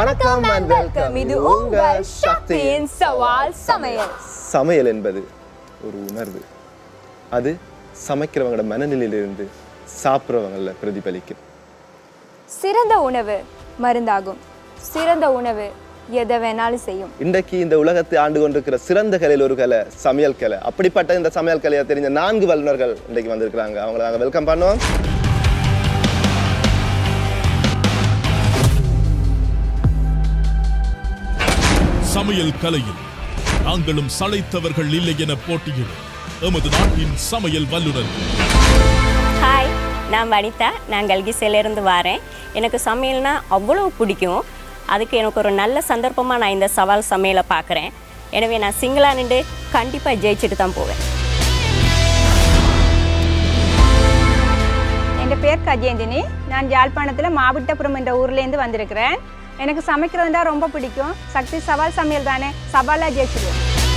வணக்கம் and welcome. இது உங்கள் சக்தியின் சவால் சமையல் சமையல் என்பது ஒரு உணர்வு அது சமைக்கிறவங்களோட மனநிலையிலிருந்து சாப்பிட்றவங்கள பிரதிபலிக்கும் சிறந்த உணவு மருந்தாகும் சிறந்த உணவு எதை வேணாலும் செய்யும் இன்றைக்கு இந்த உலகத்தை ஆண்டு கொண்டிருக்கிற சிறந்த கலையில் ஒரு கலை சமையல் கலை அப்படிப்பட்ட இந்த சமையல் கலையை தெரிஞ்ச நான்கு வல்லுநர்கள் இன்றைக்கு வந்திருக்கிறாங்க அவங்கள நாங்கள் வெல்கம் பண்ணுவோம் சமையல் கலையில் நாங்களும் சளைத்தவர்கள் இல்லை என போட்டியிடும் எமது நாட்டின் சமையல் வல்லுநர் ஹாய் நான் வனிதா நான் கல்கிசையிலேருந்து வரேன் எனக்கு சமையல்னா அவ்வளோ பிடிக்கும் அதுக்கு எனக்கு ஒரு நல்ல சந்தர்ப்பமாக நான் இந்த சவால் சமையலை பார்க்குறேன் எனவே நான் சிங்கிளாக நின்று கண்டிப்பாக ஜெயிச்சுட்டு தான் போவேன் என் பேர் கஜேந்தினி நான் யாழ்ப்பாணத்தில் மாவட்டபுரம் என்ற ஊர்லேருந்து வந்திருக்கிறேன் எனக்கு சமைக்கிறதுனா ரொம்ப பிடிக்கும் சக்தி சவால் சமையல் தானே சவாலாக ஜெயிச்சிடுவோம்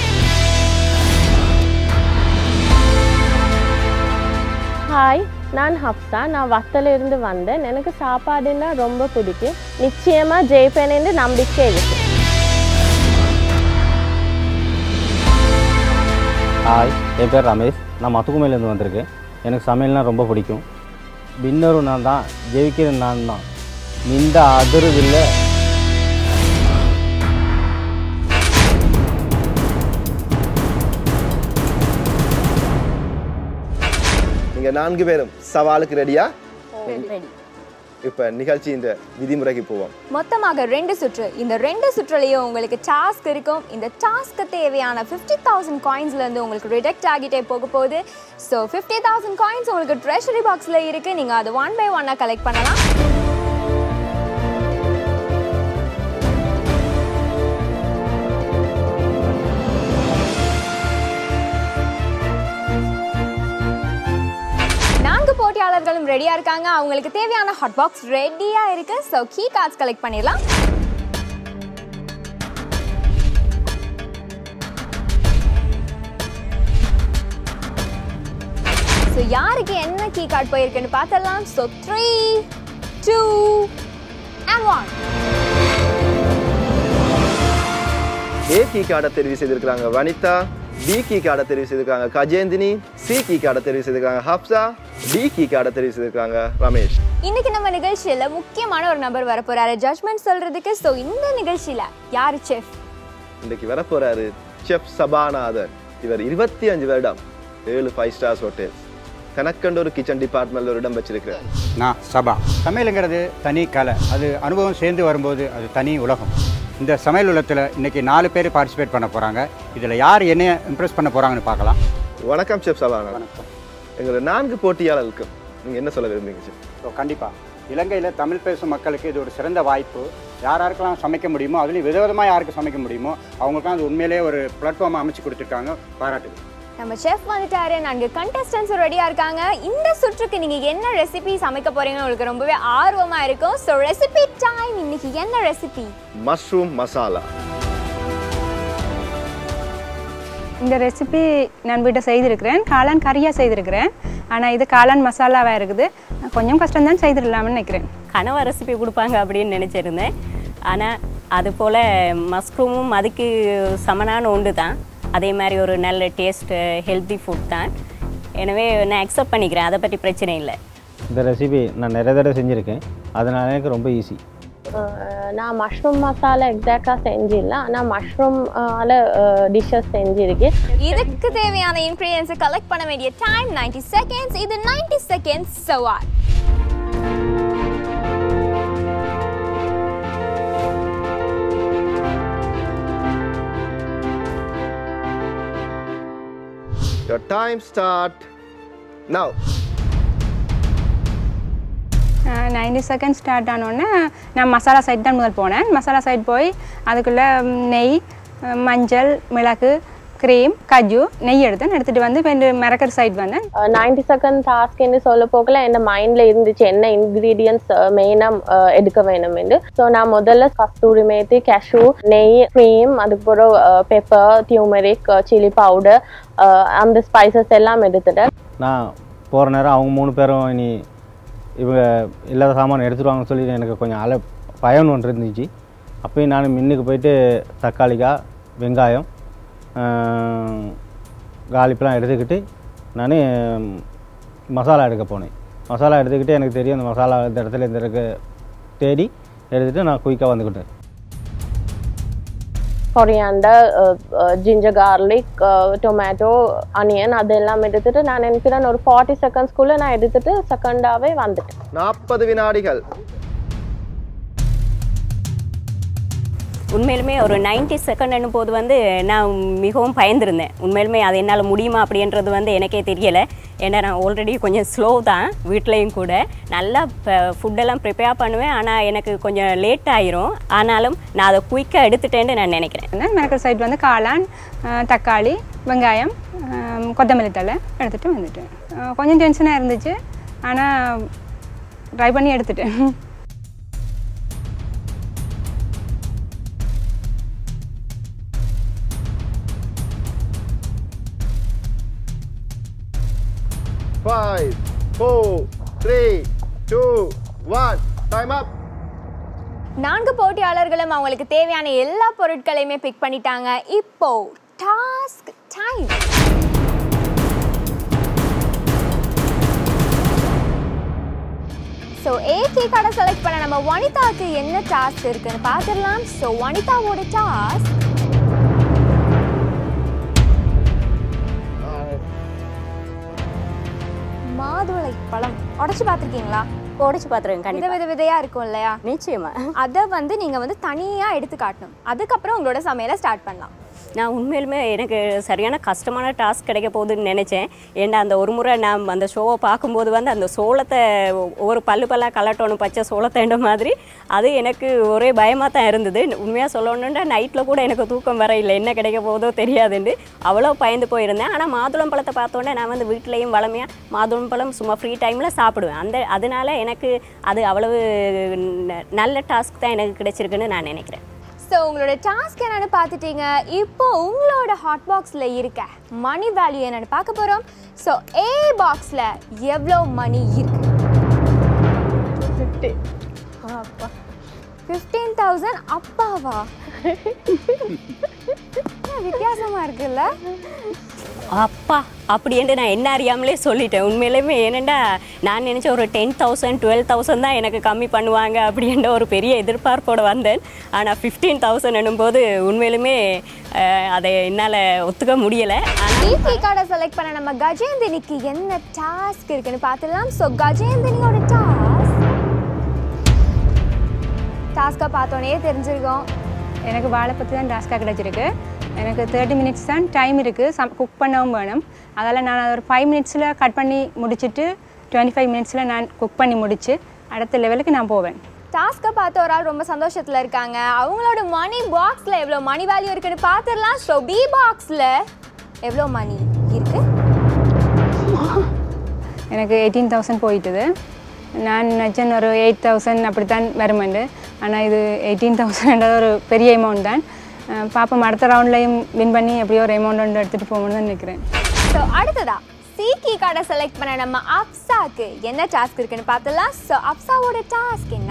ஹாய் நான் ஹப்சா நான் வத்தல இருந்து வந்தேன் எனக்கு சாப்பாடுன்னா ரொம்ப பிடிக்கும் நிச்சயமா ஜெயிப்பேன்னு நம்பிக்கை இருக்கு ஹாய் என் பேர் ரமேஷ் நான் மத்துக்குமையிலேருந்து வந்திருக்கேன் எனக்கு சமையல்னால் ரொம்ப பிடிக்கும் வின்னரும் நான் தான் ஜெயிக்கிறது நான் தான் நின்ற அதிர்வில்லை நீங்க நான்கு பேரும் சவாலுக்கு ரெடியா இப்ப நிகழ்ச்சி இந்த விதிமுறைக்கு போவோம் மொத்தமாக ரெண்டு சுற்று இந்த ரெண்டு சுற்றுலையும் உங்களுக்கு டாஸ்க் இருக்கும் இந்த டாஸ்க்கு தேவையான ஃபிஃப்டி தௌசண்ட் காயின்ஸ்லேருந்து உங்களுக்கு ரிடெக்ட் ஆகிட்டே போக போகுது ஸோ ஃபிஃப்டி தௌசண்ட் காயின்ஸ் உங்களுக்கு ட்ரெஷரி பாக்ஸில் இருக்குது நீங்கள் அதை ஒன் பை ஒன்னாக கலெக்ட் பண்ணலாம் நான்கு போட்டியாளர்களும் ரெடியா இருக்காங்க அவங்களுக்கு தேவையான ஹாட் பாக்ஸ் ரெடியா இருக்கு ஸோ கீ கார்ட்ஸ் கலெக்ட் பண்ணிடலாம் ஸோ யாருக்கு என்ன கீ கார்டு போயிருக்குன்னு பார்த்தலாம் so three two and one A key கார்டை தெரிவு செய்திருக்கிறாங்க வனிதா பி கீ கார்டை தெரிவு செய்திருக்காங்க கஜேந்தினி சி கீ கார்டை தெரிவு செய்திருக்காங்க ஹப்சா டி கீ கார்டை தெரிவு செய்திருக்காங்க ரமேஷ் இன்னைக்கு நம்ம நிகழ்ச்சியில முக்கியமான ஒரு நபர் வர போறாரு ஜட்மெண்ட் சொல்றதுக்கு ஸோ இந்த நிகழ்ச்சியில யாரு செஃப் இன்னைக்கு வர போறாரு செஃப் சபாநாதன் இவர் இருபத்தி அஞ்சு வருடம் ஏழு ஃபைவ் ஸ்டார்ஸ் ஹோட்டல்ஸ் தனக்கண்டு ஒரு கிச்சன் டிபார்ட்மெண்ட்ல ஒரு இடம் வச்சிருக்கிறார் நான் சபா சமையலுங்கிறது தனி கலை அது அனுபவம் சேர்ந்து வரும்போது அது தனி உலகம் இந்த சமையல் உலகத்தில் இன்னைக்கு நாலு பேர் பார்ட்டிசிபேட் பண்ண போகிறாங்க இதில் யார் என்ன இம்ப்ரெஸ் பண்ண போகிறாங்கன்னு பார்க்கலாம் வணக்கம் செஃப் சபாநாதன் எங்களோட நான்கு போட்டியாளர்களுக்கும் நீங்க என்ன சொல்ல விரும்புறீங்க செஃப் ஸோ கண்டிப்பாக இலங்கையில் தமிழ் பேசும் மக்களுக்கு இது ஒரு சிறந்த வாய்ப்பு யார் யாருக்கெல்லாம் சமைக்க முடியுமோ அதுலேயும் விதவிதமாக யாருக்கு சமைக்க முடியுமோ அவங்களுக்குலாம் அது உண்மையிலேயே ஒரு பிளாட்ஃபார்மை அமைச்சு கொடுத்துருக்காங்க பாராட்டுது நம்ம செஃப் வந்துட்டாரு நான்கு கண்டஸ்டன்ஸ் ரெடியா இருக்காங்க இந்த சுற்றுக்கு நீங்க என்ன ரெசிபி சமைக்க போறீங்கன்னு உங்களுக்கு ரொம்பவே ஆர்வமா இருக்கும் ஸோ ரெசிபி டைம் இன்னைக்கு என்ன ரெசிபி மஷ்ரூம் மசாலா இந்த ரெசிபி நான் வீட்டை செய்திருக்கிறேன் காளான் கறியாக செய்திருக்கிறேன் ஆனால் இது காளான் மசாலாவாக இருக்குது கொஞ்சம் கஷ்டம்தான் செய்திடலாம்னு நினைக்கிறேன் கனவா ரெசிபி கொடுப்பாங்க அப்படின்னு நினச்சிருந்தேன் ஆனால் அது போல் மஷ்ரூமும் அதுக்கு சமனான ஒன்று தான் அதே மாதிரி ஒரு நல்ல டேஸ்ட்டு ஹெல்த்தி ஃபுட் தான் எனவே நான் அக்செப்ட் பண்ணிக்கிறேன் அதை பற்றி பிரச்சனை இல்லை இந்த ரெசிபி நான் நிறைய தடவை செஞ்சுருக்கேன் அதனால எனக்கு ரொம்ப ஈஸி அஹ் நான் மஷ்ரூம் மசாலா எக்ஸாக்டாக செஞ்சிடல ஆனால் மஷ்ரூம் டிஷ்ஷஸ் செஞ்சிருக்கேன் இதுக்கு தேவையான இன்க்ரீடியன்ஸை கலெக்ட் பண்ண வேண்டிய டைம் 90 செகண்ட்ஸ் இது 90 செகண்ட்ஸ் சவால் Your time start now. Ninety second start ஆனோடனே நான் மசாலா சைட் தான் முதல் போனேன் மசாலா சைட் போய் அதுக்குள்ளே நெய் அஹ் மஞ்சள் மிளகு க்ரீம் கஜு நெய் எடுத்தேன் எடுத்துகிட்டு வந்து இப்போ மிரக்கர் சைட் வந்தேன் நைன்டி செகண்ட் டாஸ்க்னு சொல்ல போகல என் மைண்டில் இருந்துச்சு என்ன இன்க்ரீடியன்ஸ் மெயினாக எடுக்க வேணும் என்று ஸோ நான் முதல்ல கஸ்தூரி மேத்தி கேஷு நெய் க்ரீம் அதுக்கப்புறம் பெப்பர் டியூமரிக் சில்லி பவுடர் அந்த ஸ்பைசஸ் எல்லாம் எடுத்துட்டேன் நான் போகிற நேரம் அவங்க மூணு பேரும் இனி இவங்க இல்லாத சாமான் எடுத்துருவாங்கன்னு சொல்லி எனக்கு கொஞ்சம் அல பயம் ஒன்று இருந்துச்சு அப்பயும் நான் மின்னுக்கு போயிட்டு தக்காளிக்காய் வெங்காயம் காலிப்பெலாம் எடுத்துக்கிட்டு நான் மசாலா எடுக்க போனேன் மசாலா எடுத்துக்கிட்டு எனக்கு தெரியும் அந்த மசாலா இந்த இடத்துல இந்த இருக்கு தேடி எடுத்துகிட்டு நான் குயிக்காக வந்துக்கிட்டேன் coriander ginger garlic tomato onion அதெல்லாம் எடுத்துட்டு நான் நினைக்கிறேன் ஒரு ஃபார்ட்டி செகண்ட்ஸ்குள்ளே நான் எடுத்துட்டு செகண்டாகவே வந்துட்டேன் நாற்பது வினாடிகள் உண்மையிலுமே ஒரு 90 செகண்ட் போது வந்து நான் மிகவும் பயந்திருந்தேன் உண்மையிலுமே அது என்னால் முடியுமா அப்படின்றது வந்து எனக்கே தெரியலை ஏன்னா நான் ஆல்ரெடி கொஞ்சம் ஸ்லோ தான் வீட்லேயும் கூட நல்லா ஃபுட்டெல்லாம் ப்ரிப்பேர் பண்ணுவேன் ஆனால் எனக்கு கொஞ்சம் லேட் ஆயிரும் ஆனாலும் நான் அதை குயிக்காக எடுத்துட்டேன்னு நான் நினைக்கிறேன் மிளகல் சைடு வந்து காளான் அஹ், தக்காளி வெங்காயம் அஹ், கொத்தமல்லி தழை எடுத்துகிட்டு வந்துட்டேன் அஹ், கொஞ்சம் டென்ஷனாக இருந்துச்சு ஆனால் ட்ரை பண்ணி எடுத்துட்டேன் five four three two one time up நான்கு போட்டியாளர்களும் அவங்களுக்கு தேவையான எல்லா பொருட்களையுமே பிக் பண்ணிட்டாங்க இப்போ டாஸ்க் டைம் ஸோ ஏகே கடை செலக்ட் பண்ண நம்ம வனிதாவுக்கு என்ன டாஸ்க் இருக்குன்னு பார்த்துடலாம் ஸோ வனிதாவோட டாஸ்க் மாதுளை பழம் உடைச்சு பார்த்துருக்கீங்களா உடச்சி பார்த்துருங்க வித கண்டிப்பாக வித விதையா இருக்கும் இல்லையா நிச்சயமா அதை வந்து நீங்க வந்து தனியா எடுத்து காட்டணும் அதுக்கப்புறம் உங்களோட சமையலை ஸ்டார்ட் பண்ணலாம் நான் உண்மையிலுமே எனக்கு சரியான கஷ்டமான டாஸ்க் கிடைக்க போகுதுன்னு நினச்சேன் ஏன்னா அந்த ஒரு முறை நான் அந்த ஷோவை பார்க்கும்போது வந்து அந்த சோளத்தை ஒரு பல்லு பல்லாக கலட்டணும் பச்சை சோளத்தைன்ற மாதிரி அது எனக்கு ஒரே பயமாக தான் இருந்தது உண்மையாக சொல்லணுன்னா நைட்டில் கூட எனக்கு தூக்கம் வர இல்லை என்ன கிடைக்க போதோ தெரியாதுன்னு அவ்வளோ பயந்து போயிருந்தேன் ஆனால் மாதுளம் பழத்தை பார்த்தோன்னே நான் வந்து வீட்லேயும் வளமையாக மாதுளம் பழம் சும்மா ஃப்ரீ டைமில் சாப்பிடுவேன் அந்த அதனால எனக்கு அது அவ்வளவு ந- நல்ல டாஸ்க் தான் எனக்கு கிடைச்சிருக்குன்னு நான் நினைக்கிறேன் ஸோ உங்களோட டாஸ்க் என்னன்னு பார்த்துட்டீங்க இப்போ உங்களோட ஹாட் பாக்ஸில் இருக்க மணி வேல்யூ என்னன்னு பார்க்க போகிறோம் ஸோ ஏ பாக்ஸில் எவ்வளோ மணி இருக்கு அப்பா ஃபிஃப்டீன் தௌசண்ட் அப்பாவா என்ன வித்தியாசமா இருக்குல்ல அப்பா அப்படின்ட்டு நான் என்ன அறியாமலே சொல்லிட்டேன் உண்மையிலுமே ஏனெண்டா நான் நினச்ச ஒரு டென் தௌசண்ட் டுவெல் தௌசண்ட் தான் எனக்கு கம்மி பண்ணுவாங்க அப்படின்ற ஒரு பெரிய எதிர்பார்ப்போடு வந்தேன் ஆனால் ஃபிஃப்டீன் தௌசண்ட் என்னும்போது உண்மையிலுமே அஹ், அதை என்னால் ஒத்துக்க முடியலை ஆனால் டிபி கார்டை செலக்ட் பண்ண நம்ம கஜேந்தினிக்கு என்ன டாஸ்க் இருக்குன்னு பார்த்துடலாம் ஸோ கஜேந்தினியோட டாஸ்க் டாஸ்க்கை பார்த்தோன்னே தெரிஞ்சிருக்கோம் எனக்கு வாழை பற்றி தான் டாஸ்க்காக கிடச்சிருக்கு எனக்கு தேர்ட்டி மினிட்ஸ் தான் டைம் இருக்குது சம் குக் பண்ணவும் வேணும் அதால் நான் ஒரு ஃபைவ் மினிட்ஸில் கட் பண்ணி முடிச்சுட்டு டுவெண்ட்டி ஃபைவ் மினிட்ஸில் நான் குக் பண்ணி முடிச்சு அடுத்த லெவலுக்கு நான் போவேன் டாஸ்க்கை பார்த்து ஒரு ஆள் ரொம்ப சந்தோஷத்தில் இருக்காங்க அவங்களோட மணி பாக்ஸில் எவ்வளோ மணி வேல்யூ இருக்குன்னு பார்த்துடலாம் ஸோ பி பாக்ஸில் எவ்வளோ மணி இருக்கு எனக்கு எயிட்டீன் தௌசண்ட் போயிட்டுது நான் நினச்சேன் ஒரு எயிட் தௌசண்ட் அப்படி தான் வருமெண்டு ஆனால் இது எயிட்டீன் தௌசண்ட்ன்றது ஒரு பெரிய அமௌண்ட் தான் அஹ் பாப்போம் அடுத்த ரவுண்ட்லேயும் வின் பண்ணி எப்படியோ ஒரு அமௌண்ட் ஒன்று எடுத்துகிட்டு போகணும்னு தான் நினைக்கிறேன் ஸோ அடுத்ததா சீக்கி கார்டை செலக்ட் பண்ண நம்ம அப்சாக்கு என்ன டாஸ்க் இருக்குன்னு பார்த்துடலாம் ஸோ அப்சாவோட டாஸ்க் என்ன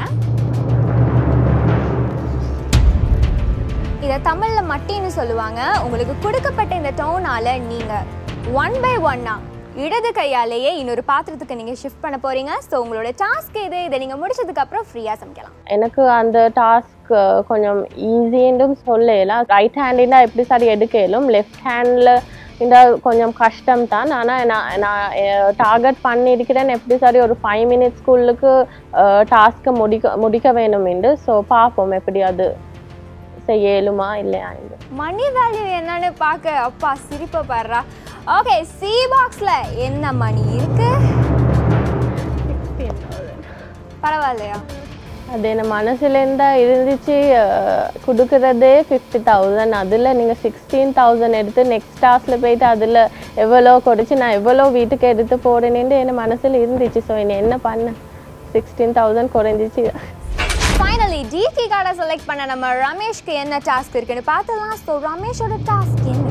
இதை தமிழில் மட்டின்னு சொல்லுவாங்க உங்களுக்கு கொடுக்கப்பட்ட இந்த டோனால நீங்கள் ஒன் பை ஒன்னா இடது கையாலேயே இன்னொரு பாத்திரத்துக்கு நீங்கள் ஷிஃப்ட் பண்ண போறீங்க ஸோ உங்களோட டாஸ்க் இது இதை நீங்கள் முடிச்சதுக்கு அப்புறம் ஃப்ரீயாக சமைக்கலாம் எனக்கு அந்த டாஸ்க் கொஞ்சம் ஈஸின்னு சொல்லலாம் ரைட் ஹேண்டினா எப்படி சரி எடுக்கலும் லெஃப்ட் ஹேண்டில் இந்த கொஞ்சம் கஷ்டம் தான் ஆனால் நான் நான் டார்கெட் பண்ணியிருக்கிறேன் எப்படி சரி ஒரு ஃபைவ் மினிட்ஸ்குள்ளுக்கு டாஸ்க்கை முடிக்க முடிக்க வேணும் என்று ஸோ பார்ப்போம் எப்படி அது செய்ய இயலுமா இல்லையா என்று மணி வேல்யூ என்னன்னு பார்க்க அப்பா சிரிப்பை பாடுறா ஓகே சி பாக்ஸில் என்ன மணி இருக்கு பரவாயில்லையா அது என்ன மனசுலேருந்தா இருந்துச்சு அஹ், கொடுக்கறதே ஃபிஃப்டி தௌசண்ட் அதில் நீங்கள் சிக்ஸ்டீன் தௌசண்ட் எடுத்து நெக்ஸ்ட் டாஸில் போயிட்டு அதில் எவ்வளோ குறைச்சி நான் எவ்வளோ வீட்டுக்கு எடுத்து போடுறேன்னு என் மனசில் இருந்துச்சு ஸோ என்ன என்ன பண்ண சிக்ஸ்டீன் தௌசண்ட் குறைஞ்சிச்சு ஃபைனலி டிகி கார்டை செலக்ட் பண்ண நம்ம ரமேஷ்க்கு என்ன டாஸ்க் இருக்குன்னு பார்த்தலாம் ஸோ ரமேஷோட டாஸ்க் என்ன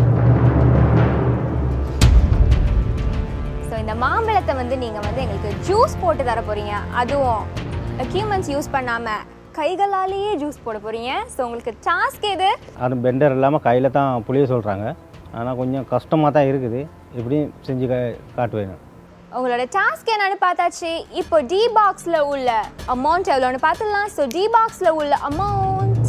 ஸோ இந்த மாம்பழத்தை வந்து நீங்கள் வந்து எங்களுக்கு ஜூஸ் போட்டு தர போறீங்க அதுவும் அக்யூமெண்ட்ஸ் யூஸ் பண்ணாமல் கைகளாலேயே ஜூஸ் போட போறீங்க ஸோ உங்களுக்கு டாஸ்க் எது அது பெண்டர் இல்லாமல் கையில் தான் புளிய சொல்கிறாங்க ஆனால் கொஞ்சம் கஷ்டமாக தான் இருக்குது எப்படியும் செஞ்சு கா காட்டுவேன் உங்களோட டாஸ்க் என்னன்னு பார்த்தாச்சு இப்போ டி பாக்ஸில் உள்ள அமௌண்ட் எவ்வளோன்னு பார்த்துடலாம் ஸோ டி பாக்ஸில் உள்ள அமௌண்ட்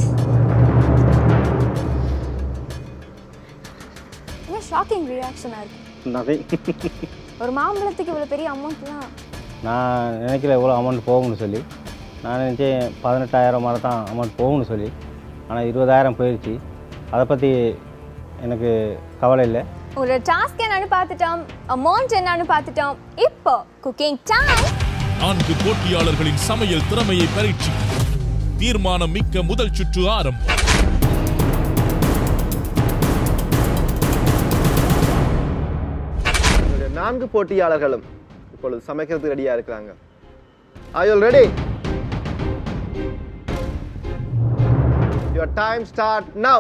என்ன ஷாக்கிங் ரியாக்ஷனாக இருக்கு நதிங் ஒரு மாம்பழத்துக்கு இவ்வளோ பெரிய அமௌண்ட்லாம் நான் நினைக்கல எவ்வளோ அமௌண்ட் போகும்னு சொல்லி நான் நினச்சேன் பதினெட்டாயிரம் மாதிரி தான் அமௌண்ட் போகும்னு சொல்லி ஆனால் இருபதாயிரம் போயிடுச்சு அதை பற்றி எனக்கு கவலை இல்லை உங்களோட டாஸ்க் என்னன்னு பார்த்துட்டோம் அமௌண்ட் என்னன்னு பார்த்துட்டோம் இப்போ குக்கிங் டைம் நான்கு போட்டியாளர்களின் சமையல் திறமையை பரீட்சிக்கும் தீர்மானம் மிக்க முதல் சுற்று ஆரம்பம் என்னுடைய நான்கு போட்டியாளர்களும் இப்பொழுது சமைக்கிறதுக்கு ரெடியா இருக்கிறாங்க Are you ready? Your time start now.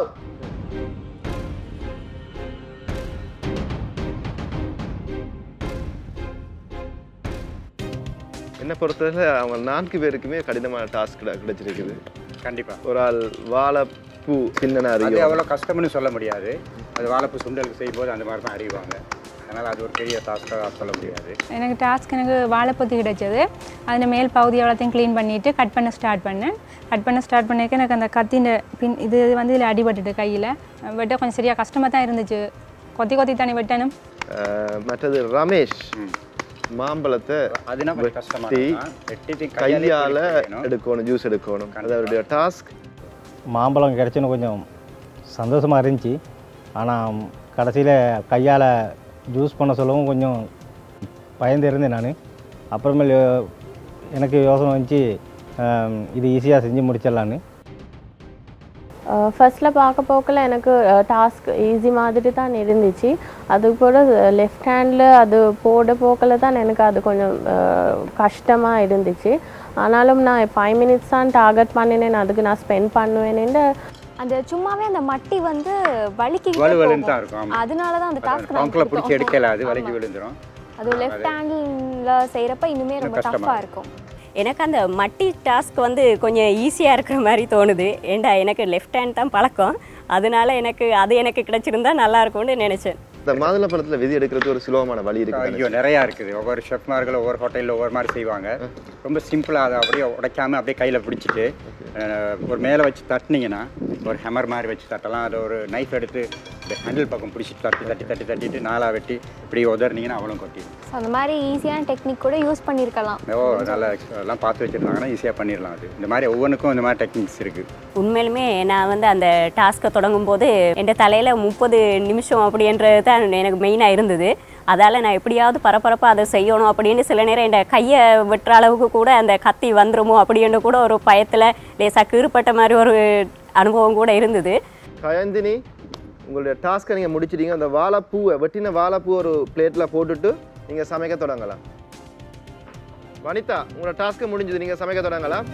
என்ன பொறுத்தவரை அவங்க நான்கு பேருக்குமே கடினமான டாஸ்க் கிடைச்சிருக்குது கண்டிப்பாக ஒரு ஆள் வாழைப்பூ சின்ன அது அறியும் அவ்வளோ கஷ்டம்னு சொல்ல முடியாது அது வாழைப்பூ சுண்டலுக்கு செய்யும்போது அந்த மாதிரி தான் அறிவாங்க அதனால் அது ஒரு பெரிய டாஸ்க்காக சொல்ல முடியாது எனக்கு டாஸ்க் எனக்கு வாழைப்பொத்தி கிடைச்சது அதில் மேல் பகுதி எவ்வளோத்தையும் க்ளீன் பண்ணிவிட்டு கட் பண்ண ஸ்டார்ட் பண்ணேன் கட் பண்ண ஸ்டார்ட் பண்ணிக்க எனக்கு அந்த கத்தின் பின் இது வந்து இதில் அடிபட்டுட்டு கையில் வெட்ட கொஞ்சம் சரியாக கஷ்டமாக தான் இருந்துச்சு கொத்தி கொத்தி தானே வெட்டணும் அஹ், மற்றது ரமேஷ் மாம்பழத்தை அதுனா கொஞ்சம் வெட்டி கஷ்டமாக வெட்டி கையாலே கையால பிடிக்கணும். எடுக்கணும் ஜூஸ் எடுக்கணும் அது அவருடைய டாஸ்க் மாம்பழம் கிடச்சுன்னு கொஞ்சம் சந்தோஷமாக இருந்துச்சு ஆனால் கடைசியில் கையால் ஜூஸ் பண்ண சொல்லவும் கொஞ்சம் பயந்து இருந்தேன் நான் அப்புறமேல் எனக்கு யோசனை வந்துச்சு ஆம், இது ஈஸியாக செஞ்சு முடிச்சிடலான்னு ஃபர்ஸ்ட்டில் பார்க்க போக்கில் எனக்கு டாஸ்க் ஈஸி மாதிரி தான் இருந்துச்சு அது கூட லெஃப்ட் ஹேண்டில் அது போட போக்கில் தான் எனக்கு அது கொஞ்சம் கஷ்டமாக இருந்துச்சு ஆனாலும் நான் ஃபைவ் மினிட்ஸ் தான் டார்கெட் பண்ணினேன் அதுக்கு நான் ஸ்பெண்ட் பண்ணுவேன்னு அந்த சும்மாவே அந்த மட்டி வந்து வலிக்கு வலுவலுன்னு தான் இருக்கும் ஆமாம் அதனால தான் அந்த டாஸ்க் கவுங்கில் பிடிச்சி எடுக்கல அது வலிக்கு விழுந்துரும் அது லெஃப்ட் ஹேண்டில் செய்கிறப்ப இன்னுமே ரொம்ப கஷ்டமா டஃப்பாக இருக்கும் எனக்கு அந்த மட்டி டாஸ்க் வந்து கொஞ்சம் ஈஸியாக இருக்கிற மாதிரி தோணுது ஏண்டா எனக்கு லெஃப்ட் ஹேண்ட் தான் பழக்கம் அதனால எனக்கு அது எனக்கு கிடைச்சிருந்தா நல்லா இருக்கும்னு நினைச்சேன் இந்த மாதுளை பழத்துல விதி எடுக்கிறது ஒரு சுலபமான வழி இருக்கு ஐயோ நிறையா இருக்குது ஒவ்வொரு ஷெஃப்மார்கள் ஒவ்வொரு ஹோட்டலில் ஒவ்வொரு மாதிரி செய்வாங்க ரொம்ப சிம்பிளாக அதை அப்படியே உடைக்காம அப்படியே கையில் பிடிச்சிட்டு அஹ், ஒரு மேலே வச்சு தட்டினீங்கன்னா ஒரு ஹெமர் மாதிரி வச்சு தட்டலாம் அதை ஒரு நைஃப் எடுத்து இந்த ஹேண்டில் பக்கம் பிடிச்சிட்டு தட்டி தட்டி தட்டி தட்டிட்டு நாலாக வெட்டி இப்படி உதறினீங்கன்னா அவளும் கொட்டி ஸோ அந்த மாதிரி ஈஸியான டெக்னிக் கூட யூஸ் பண்ணியிருக்கலாம் ஓ நல்லா எல்லாம் பார்த்து வச்சுருந்தாங்கன்னா ஈஸியாக பண்ணிடலாம் அது இந்த மாதிரி ஒவ்வொன்றுக்கும் இந்த மாதிரி டெக்னிக்ஸ் இருக்குது உண்மையிலுமே நான் வந்து அந்த டாஸ்க்கை தொடங்கும் போது என் தலையில் முப்பது நிமிஷம் அப்படின்றது தான் எனக்கு மெயினாக இருந்தது அதால் நான் எப்படியாவது பரபரப்பாக அதை செய்யணும் அப்படின்னு சில நேரம் என் கையை வெட்டுற அளவுக்கு கூட அந்த கத்தி வந்துருமோ அப்படின்னு கூட ஒரு பயத்தில் லேசாக கீறுப்பட்ட மாதிரி ஒரு அனுபவம் கூட இருந்தது கயந்தினி உங்களுடைய டாஸ்க்கை நீங்கள் முடிச்சிட்டீங்க அந்த வாழைப்பூவை வெட்டின வாழைப்பூ ஒரு பிளேட்டில் போட்டுட்டு நீங்கள் சமைக்க தொடங்கலாம் வனிதா உங்களோட டாஸ்க்கு முடிஞ்சது நீங்கள் சமைக்க தொடங்கலாம்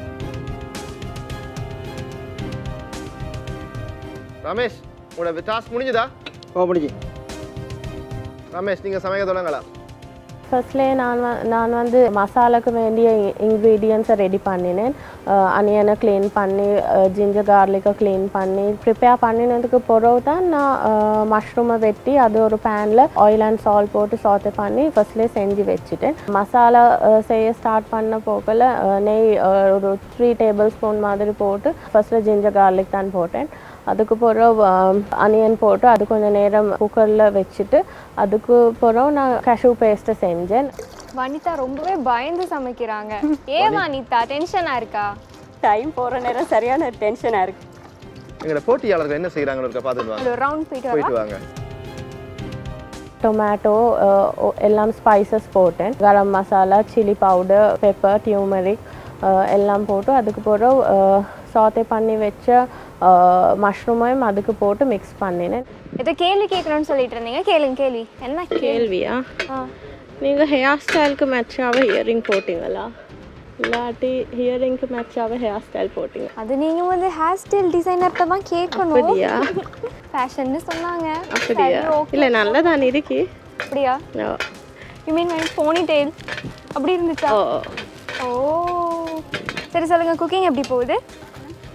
ரமேஷ் உங்களோட டாஸ்க் முடிஞ்சுதா ஓ முடிஞ்சு ரமேஷ் நீங்கள் சமைக்க தொடங்கலாம் ஃபர்ஸ்ட்லேயே நான் வ- நான் வந்து மசாலாக்கு வேண்டிய இன்க்ரீடியன்ஸை ரெடி பண்ணினேன் அனியனை க்ளீன் பண்ணி ஜிஞ்சர் கார்லிக்கை க்ளீன் பண்ணி ப்ரிப்பேர் பண்ணினதுக்கு பிறகு தான் நான் மஷ்ரூமை வெட்டி அது ஒரு பேனில் ஆயில் அண்ட் சால்ட் போட்டு சாத்தை பண்ணி ஃபர்ஸ்ட்லேயே செஞ்சு வச்சுட்டேன் மசாலா அஹ், செய்ய ஸ்டார்ட் பண்ண போக்கில் நெய் அஹ், ஒரு த்ரீ டேபிள் ஸ்பூன் மாதிரி போட்டு ஃபர்ஸ்ட்டில் ஜிஞ்சர் கார்லிக் தான் போட்டேன் அதுக்கு பிறகு அனியன் போட்டு அது கொஞ்சம் நேரம் குக்கரில் வச்சுட்டு அதுக்கு பிறகு நான் கஷு பேஸ்ட்டை செஞ்சேன் வனிதா ரொம்பவே பயந்து சமைக்கிறாங்க ஏன் வனிதா டென்ஷனாக இருக்கா டைம் போகிற நேரம் சரியான டென்ஷனாக இருக்குது எங்களோட போட்டியாளர்கள் என்ன செய்கிறாங்கன்னு இருக்க பார்த்துட்டு வாங்க அது ஒரு ரவுண்ட் போயிட்டு வரலாம் போயிட்டு வாங்க டொமேட்டோ எல்லாம் ஸ்பைசஸ் போட்டேன் garam masala chilli powder pepper turmeric எல்லாம் போட்டு அதுக்கு பிறகு சாத்தே பண்ணி வச்ச மஷ்ரூமையும் அதுக்கு போட்டு மிக்ஸ் பண்ணினேன் ஏதோ கேள்வி கேட்கணும்னு சொல்லிட்டு இருந்தீங்க கேளுங்க கேள்வி என்ன கேள்வி கேள்வியா நீங்கள் ஹேர் ஸ்டைலுக்கு மேட்சாக இயரிங் போட்டிங்களா இல்லாட்டி ஹியரிங்க்கு மேட்சாக ஹேர் ஸ்டைல் போட்டிங்க அது நீங்க வந்து ஹேர் ஸ்டைல் டிசைனர்கிட்ட தான் கேட்கணும் அப்படியா? ஃபேஷன்னு சொன்னாங்க அப்படியா சரி, okay. இல்லை நல்லதான் இருக்கு அப்படியா you mean my pony tail அப்படி இருந்துச்சா ஓ ஓ சரி சொல்லுங்க குக்கிங் எப்படி போகுது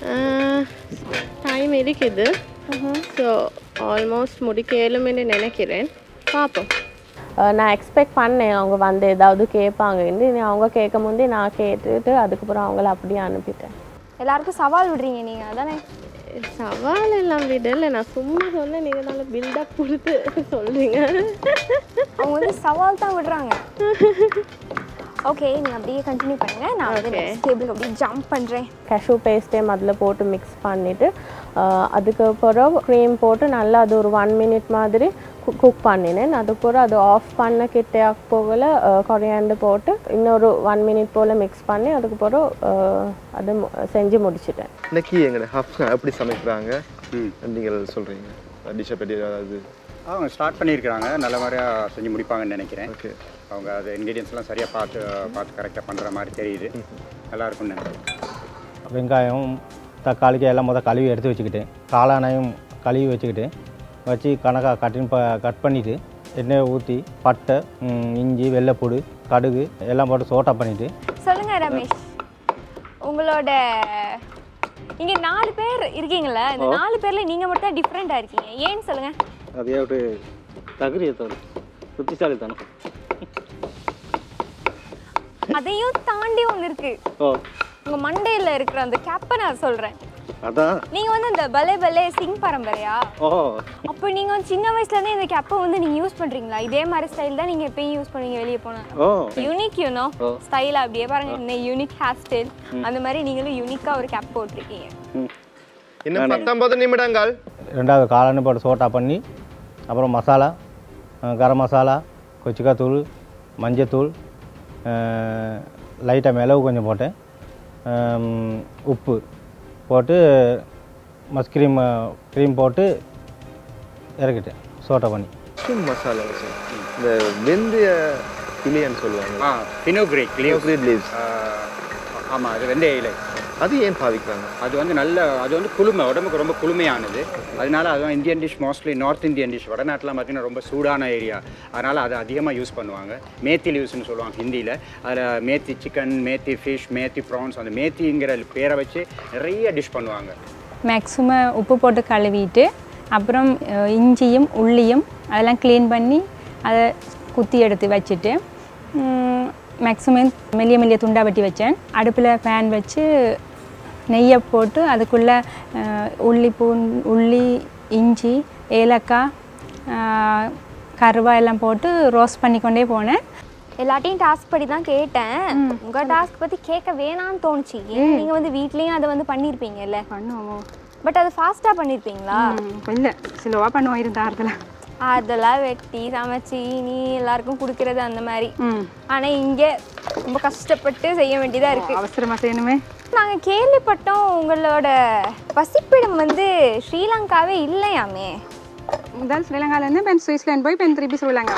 டைம் இருக்குது ஸோ ஆல்மோஸ்ட் முடிக்கலும்னு நினைக்கிறேன் பார்ப்போம் நான் எக்ஸ்பெக்ட் பண்ணேன் அவங்க வந்து ஏதாவது கேட்பாங்கன்னு இனி அவங்க கேட்கும் போதே நான் கேட்டுட்டு அதுக்கப்புறம் அவங்கள அப்படியே அனுப்பிட்டேன் எல்லாருக்கும் சவால் விடுறீங்க நீங்கள் அதானே சவால் எல்லாம் விடல நான் சும்மா சொன்னேன் நீங்கள் நல்ல பில்டப் கொடுத்து சொல்கிறீங்க அவங்க வந்து சவால் தான் விடுறாங்க ஓகே நீங்கள் அப்படியே கண்டினியூ பண்ணுங்க நான் வந்து Okay. நெக்ஸ்ட் டேபிளுக்கு அப்படியே ஜம்ப் பண்ணுறேன் கஷு பேஸ்ட்டையும் அதில் போட்டு மிக்ஸ் பண்ணிவிட்டு அதுக்கப்புறம் க்ரீம் போட்டு நல்லா அது ஒரு ஒன் மினிட் மாதிரி குக் பண்ணினேன் அதுக்கப்புறம் அது ஆஃப் பண்ண கிட்டே போகல கொரியாண்டு போட்டு இன்னொரு ஒன் மினிட் போல் மிக்ஸ் பண்ணி அதுக்கப்புறம் அஹ், அது மு- செஞ்சு முடிச்சிட்டேன் இன்னைக்கு எங்கட ஹப்ஸா எப்படி சமைக்கிறாங்க ம் நீங்கள் சொல்கிறீங்க டிஷ்ஷை பற்றி ஏதாவது அவங்க ஸ்டார்ட் பண்ணியிருக்கிறாங்க நல்ல மாதிரியாக செஞ்சு முடிப்பாங்கன்னு நினைக்கிறேன் ஓகே அவங்க அது இன்க்ரீடியன்ஸ்லாம் சரியாக பார்த்து பார்த்து கரெக்டாக பண்ணுற மாதிரி தெரியுது நல்லா இருக்கும்னு நினைக்கிறேன் வெங்காயம் தக்காளிக்கு எல்லாம் முதல் கழுவி எடுத்து வச்சுக்கிட்டேன் காளானையும் கழுவி வச்சுக்கிட்டு வச்சு கணக்காக கட்டின் ப கட் பண்ணிவிட்டு எண்ணெயை ஊற்றி பட்டை ம், இஞ்சி வெள்ளைப்பூடு கடுகு எல்லாம் போட்டு சோட்டா பண்ணிவிட்டு சொல்லுங்க ரமேஷ் உங்களோட இங்க நாலு பேர் இருக்கீங்களா இந்த நாலு பேர்ல நீங்க மட்டும் தான் டிஃப்ரெண்டா இருக்கீங்க ஏன்னு சொல்லுங்க அதே ஒரு தகுதியத்தோடு புத்திசாலித்தனம் அதையும் தாண்டி ஒண்ணு இருக்கு ஓ உங்க மண்டையில இருக்கிற அந்த கேப்பை நான் சொல்றேன் அதான் நீங்க வந்து இந்த பலே பலே சிங் பரம்பரையா ஓ அப்போ நீங்க வந்து சின்ன வயசுல இருந்தே இந்த கேப்பை வந்து நீங்க யூஸ் பண்றீங்களா இதே மாதிரி ஸ்டைல் தான் நீங்க எப்பயும் யூஸ் பண்ணுவீங்க வெளியே போனா ஓ யூனிக் யூனோ ஸ்டைல் அப்படியே பாருங்க இந்த யூனிக் ஹேர் ஸ்டைல் அந்த மாதிரி நீங்களும் யூனிக்கா ஒரு கேப் போட்டிருக்கீங்க ம் இன்னும் பத்தொன்பது நிமிடங்கள் ரெண்டாவது காளான் போட்டு சோட்டா பண்ணி அப்புறம் மசாலா அஹ் கரம் மசாலா கொச்சிக்காய் தூள் மஞ்சத்தூள் லைட்டாக மிளகு கொஞ்சம் போட்டேன் ஹம், உப்பு போட்டு மஸ் க்ரீம் க்ரீம் போட்டு இறக்கிட்டேன் சோட்டா பண்ணி சிக்கன் மசாலா வச்சு இந்த வெந்தய இலைன்னு சொல்லுவாங்க ஆ பினோக்ரேக் Fenugreek leaves. ஆமாம் அது வெந்தய இலை அது ஏன் பாவிக்கிறாங்க அது வந்து நல்ல அது வந்து குளுமை உடம்புக்கு ரொம்ப குளுமையானது அதனால அதுவும் Indian dish mostly north Indian dish வடநாட்டிலாம் பார்த்தீங்கன்னா ரொம்ப சூடான ஏரியா அதனால் அதை அதிகமாக யூஸ் பண்ணுவாங்க மேத்தி லீவ்ஸ்னு சொல்லுவாங்க ஹிந்தியில் அதில் methi chicken methi fish methi prawns அந்த மேத்திங்கிற பேரை வச்சு நிறைய டிஷ் பண்ணுவாங்க மேக்ஸிமம் உப்பு போட்டு கழுவிட்டு அப்புறம் அஹ், இஞ்சியும் உள்ளியும் அதெல்லாம் க்ளீன் பண்ணி அதை குத்தி எடுத்து வச்சுட்டு மேக்ஸிமம் மெல்லிய மெல்லிய துண்டா வெட்டி வச்சேன் அடுப்பில் ஃபேன் வச்சு நெய்யை போட்டு அதுக்குள்ளே உள்ளி பூன் உள்ளி இஞ்சி ஏலக்காய் அஹ், கருவா எல்லாம் போட்டு ரோஸ்ட் பண்ணிக்கொண்டே போனேன் எல்லாத்தையும் டாஸ்க் படி தான் கேட்டேன் உங்க டாஸ்க் பத்தி கேட்க வேணாம்னு தோணுச்சு ஏன் நீங்க வந்து வீட்லயும் அதை வந்து பண்ணிருப்பீங்கல்ல பண்ணுவோம் பட் அது ஃபாஸ்டா பண்ணிருப்பீங்களா இல்லை ஸ்லோவாக பண்ணுவோம் இருந்தாரத்தில் அதெல்லாம் வெட்டி சமைச்சு நீ எல்லாருக்கும் கொடுக்கறது அந்த மாதிரி ம் ஆனா இங்க ரொம்ப கஷ்டப்பட்டு செய்ய வேண்டியதா இருக்கு அவசரமாக செய்யணுமே நாங்க கேள்விப்பட்டோம் உங்களோட பசிப்பிடம் வந்து ஸ்ரீலங்காவே இல்லையாமே முதல் ஸ்ரீலங்காலேருந்து பென் சுவிட்சர்லாந்து போய் பென் திருப்பி ஸ்ரீலங்கா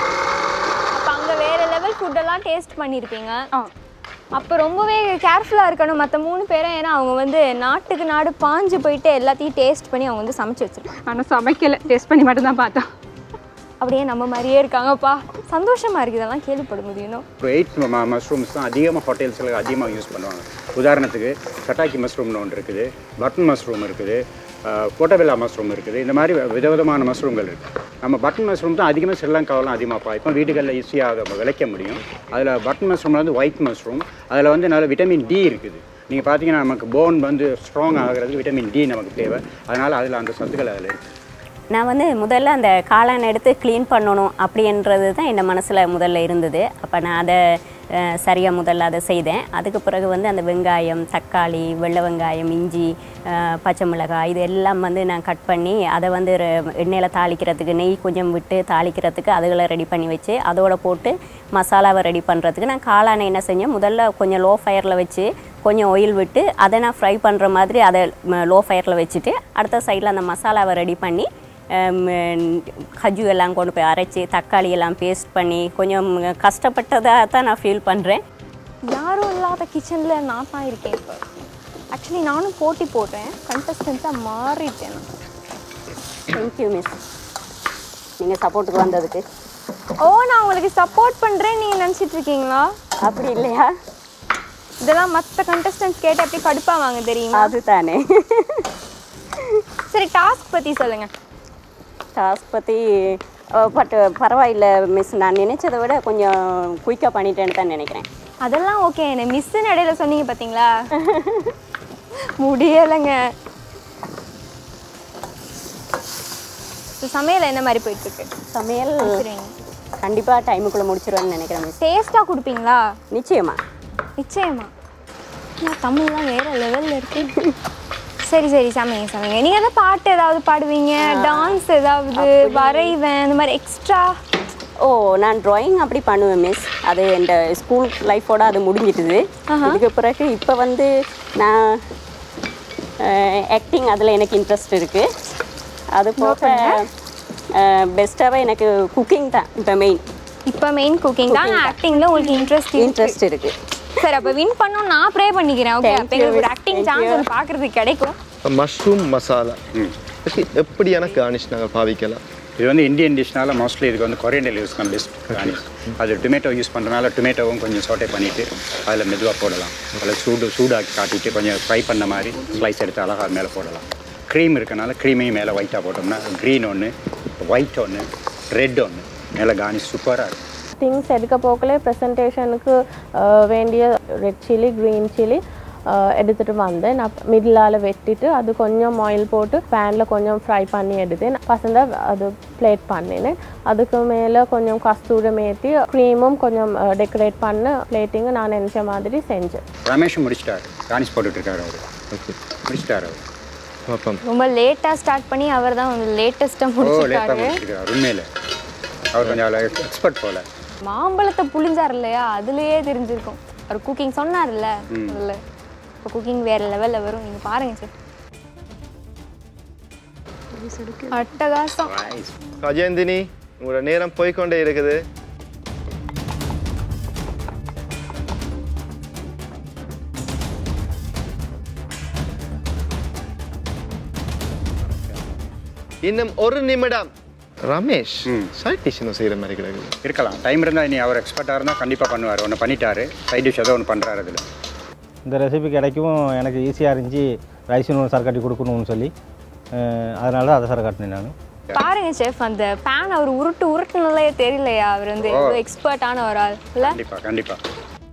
அப்ப அங்க வேற லெவல் ஃபுட்டெல்லாம் டேஸ்ட் பண்ணியிருப்பீங்க ஆ அப்போ ரொம்பவே கேர்ஃபுல்லாக இருக்கணும் மற்ற மூணு பேரும் ஏன்னா அவங்க வந்து நாட்டுக்கு நாடு பாஞ்சு போயிட்டு எல்லாத்தையும் டேஸ்ட் பண்ணி அவங்க வந்து சமைச்சு வச்சிருக்காங்க ஆனால் சமைக்கலை டேஸ்ட் பண்ணி மட்டும்தான் பார்த்தோம் அப்படியே நம்ம மாதிரியே இருக்காங்கப்பா சந்தோஷமா இருக்கு இதெல்லாம் கேள்விப்பட முடியும் ஒரு எயிட் மஷ்ரூம்ஸ் தான் அதிகமாக ஹோட்டல்ஸில் அதிகமாக யூஸ் பண்ணுவாங்க உதாரணத்துக்கு சட்டாக்கி மஷ்ரூம்னு ஒன்று இருக்குது பட்டன் மஷ்ரூம் இருக்குது போட்டபெல்லா மஷ்ரூம் இருக்குது இந்த மாதிரி விதவிதமான மஷ்ரூம்கள் இருக்குது நம்ம பட்டன் மஷ்ரூம் தான் அதிகமாக ஸ்ரீலங்காவெலாம் அதிகமாக பார்ப்போம் வீடுகளில் ஈஸியாக விளைக்க முடியும் அதில் பட்டன் மஷ்ரூமில் வந்து ஒயிட் மஷ்ரூம் அதில் வந்து நல்ல விட்டமின் டி இருக்குது நீங்கள் பார்த்தீங்கன்னா நமக்கு போன் வந்து ஸ்ட்ராங் ஆகிறதுக்கு விட்டமின் டி நமக்கு தேவை அதனால் அதில் அந்த சத்துக்கள் அதில் இருக்குது நான் வந்து முதல்ல அந்த காளான் எடுத்து க்ளீன் பண்ணணும் அப்படின்றது தான் என் மனசில் முதல்ல இருந்தது அப்போ நான் அதை சரியாக முதல்ல அதை செய்தேன் அதுக்கு பிறகு வந்து அந்த வெங்காயம் தக்காளி வெள்ளை வெங்காயம் இஞ்சி அஹ், பச்சை மிளகாய் இது எல்லாம் வந்து நான் கட் பண்ணி அதை வந்து ரெ- எண்ணெயில் தாளிக்கிறதுக்கு நெய் கொஞ்சம் விட்டு தாளிக்கிறதுக்கு அதுகளை ரெடி பண்ணி வச்சு அதோட போட்டு மசாலாவை ரெடி பண்ணுறதுக்கு நான் காளானை என்ன செஞ்சேன் முதல்ல கொஞ்சம் லோ ஃபயரில் வச்சு கொஞ்சம் ஆயில் விட்டு அதை நான் ஃப்ரை பண்ணுற மாதிரி அதை லோ ஃபயரில் வச்சுட்டு அடுத்த சைடில் அந்த மசாலாவை ரெடி பண்ணி கஜு எல்லாம் கொண்டு போய் அரைச்சி தக்காளி எல்லாம் பேஸ்ட் பண்ணி கொஞ்சம் கஷ்டப்பட்டதாக தான் நான் ஃபீல் பண்ணுறேன் யாரும் இல்லாத கிச்சன்ல நான் தான் இருக்கேன் இப்போ ஆக்சுவலி நானும் போட்டி போடுறேன் கண்டஸ்டன்ஸாக மாறிட்டேன் நான். தேங்க்யூ மிஸ் நீங்கள் சப்போர்ட்டுக்கு வந்ததுக்கு ஓ நான் உங்களுக்கு சப்போர்ட் பண்றேன் நீங்க நினைச்சிட்டு இருக்கீங்களா அப்படி இல்லையா இதெல்லாம் மற்ற கண்டஸ்டன்ஸ் கேட்டு அப்படியே கடுப்பாவாங்க தெரியுமா அதுதானே சரி டாஸ்க் பற்றி சொல்லுங்க டாஸ்க் பற்றி பட் பரவாயில்ல மிஸ் நான் நினைச்சதை விட கொஞ்சம் குயிக்காக பண்ணிட்டேன்னு தான் நினைக்கிறேன் அதெல்லாம் ஓகே என்ன மிஸ்ஸுன்னு இடையில சொன்னீங்க பார்த்தீங்களா முடியலைங்க So, சமையல் என்ன மாதிரி போயிட்டு இருக்கு சமையல் கண்டிப்பாக டைமுக்குள்ளே முடிச்சிருவேன்னு நினைக்கிறேன் மிஸ் டேஸ்ட்டாக கொடுப்பீங்களா நிச்சயமா நிச்சயமா நான் தமிழ்லாம் வேற லெவலில் இருக்கு சரி சரி சமைங்க சமைங்க நீங்கள் தான் பாட்டு ஏதாவது பாடுவீங்க டான்ஸ் ஏதாவது வரைவேன் இந்த மாதிரி எக்ஸ்ட்ரா ஓ நான் drawing அப்படி பண்ணுவேன் மிஸ் அது என் ஸ்கூல் லைஃபோட அது முடிஞ்சிட்டுது இதுக்கு பிறகு இப்போ வந்து நான் ஆக்டிங் அதில் எனக்கு இன்ட்ரெஸ்ட் இருக்குது அது போக பெஸ்ட்டாகவே எனக்கு குக்கிங் தான் இப்போ மெயின் இப்போ மெயின் குக்கிங் தான் ஆக்டிங்கில் உங்களுக்கு இன்ட்ரெஸ்ட் இன்ட்ரெஸ்ட் இருக்குது சரி அப்போ வின் பண்ணோம் நான் ப்ரே பண்ணிக்கிறேன் ஓகே Thank அப்போ you, எங்களுக்கு ஒரு miss. Acting Thank chance you. ஒரு பார்க்குறதுக்கு கிடைக்கும் மஷ்ரூம் மசாலா இதுக்கு எப்படியான கார்னிஷ் நாங்கள் பாவிக்கலாம் இது வந்து இந்தியன் டிஷ்னால மோஸ்ட்லி இதுக்கு வந்து கொரியண்டல் யூஸ் பண்ண பெஸ்ட் கார்னிஷ் அது டொமேட்டோ யூஸ் பண்ணுறனால டொமேட்டோவும் கொஞ்சம் சோட்டை பண்ணிவிட்டு அதில் மெதுவாக போடலாம் அதில் சூடு சூடாக்கி காட்டிட்டு கொஞ்சம் ஃப்ரை பண்ண மாதிரி ஸ்லைஸ் எடுத்து அழகாக அது மேலே போடலாம் க்ரீம் இருக்கனால க்ரீமையும் மேலே ஒயிட்டாக போட்டோம்னா க்ரீன் ஒன்று ஒயிட் ஒன்று ரெட் ஒன்று மேலே கார்னிஷ் சூப்பராக இருக்கும் திங்ஸ் எடுக்க போக்கலே ப்ரெசன்டேஷனுக்கு வேண்டிய ரெட் சில்லி க்ரீன் சில்லி எடுத்துகிட்டு வந்தேன் நான் மிடிலால் வெட்டிட்டு அது கொஞ்சம் ஆயில் போட்டு பேனில் கொஞ்சம் ஃப்ரை பண்ணி எடுத்தேன் பசங்க அது பிளேட் பண்ணினேன் அதுக்கு மேலே கொஞ்சம் கஸ்தூரி மேத்தி க்ரீமும் கொஞ்சம் டெக்கரேட் பண்ண பிளேட்டிங்கு நான் நினச்ச மாதிரி செஞ்சேன் ரமேஷ் முடிச்சிட்டாரு கார்னிஷ் போட்டுட்ருக்காரு அவர் ஓகே முடிச்சிட்டாரு அவர் பார்ப்போம் ரொம்ப லேட்டாக ஸ்டார்ட் பண்ணி அவர் தான் லேட்டஸ்ட்டாக ஓ லேட்டாக முடிச்சிருக்காரு முடிச்சிருக்காரு உண்மையில் அவர் கொஞ்சம் எக்ஸ்பர்ட் போல மாம்பழத்தை புளிஞ்சார் இல்லையா அதுலயே தெரிஞ்சிருக்கும் அவர் குக்கிங் சொன்னார்ல அதில் இப்போ குக்கிங் வேற லெவலில் வரும் நீங்கள் பாருங்க சார் அட்டகாசம் அஜயந்தினி உங்களோட நேரம் போய்க்கொண்டே இருக்குது இன்னும் ஒரு நிமிடம் ரமேஷ் சைட் டிஷ் இன்னும் செய்கிற மாதிரி கிடக்குது இருக்கலாம் டைம் இருந்தால் இனி அவர் எக்ஸ்பர்ட்டாக இருந்தால் கண்டிப்பாக பண்ணுவார் ஒன்று பண்ணிட்டாரு சைட் டிஷ் ஏதோ ஒன்று பண்ணுறாரு அதில் இந்த ரெசிபி கிடைக்கும் எனக்கு ஈஸியாக இருந்துச்சு ரைஸ் ஒன்று சர் கட்டி கொடுக்கணும்னு சொல்லி அஹ் அதனால தான் அதை சர் கட்டினேன் நான் பாருங்க செஃப் அந்த பேன் அவர் உருட்டு உருட்டுனாலே தெரியலையா அவர் வந்து எவ்வளோ எக்ஸ்பர்ட்டான ஒரு ஆள் இல்லை கண்டிப்பாக கண்டிப்பாக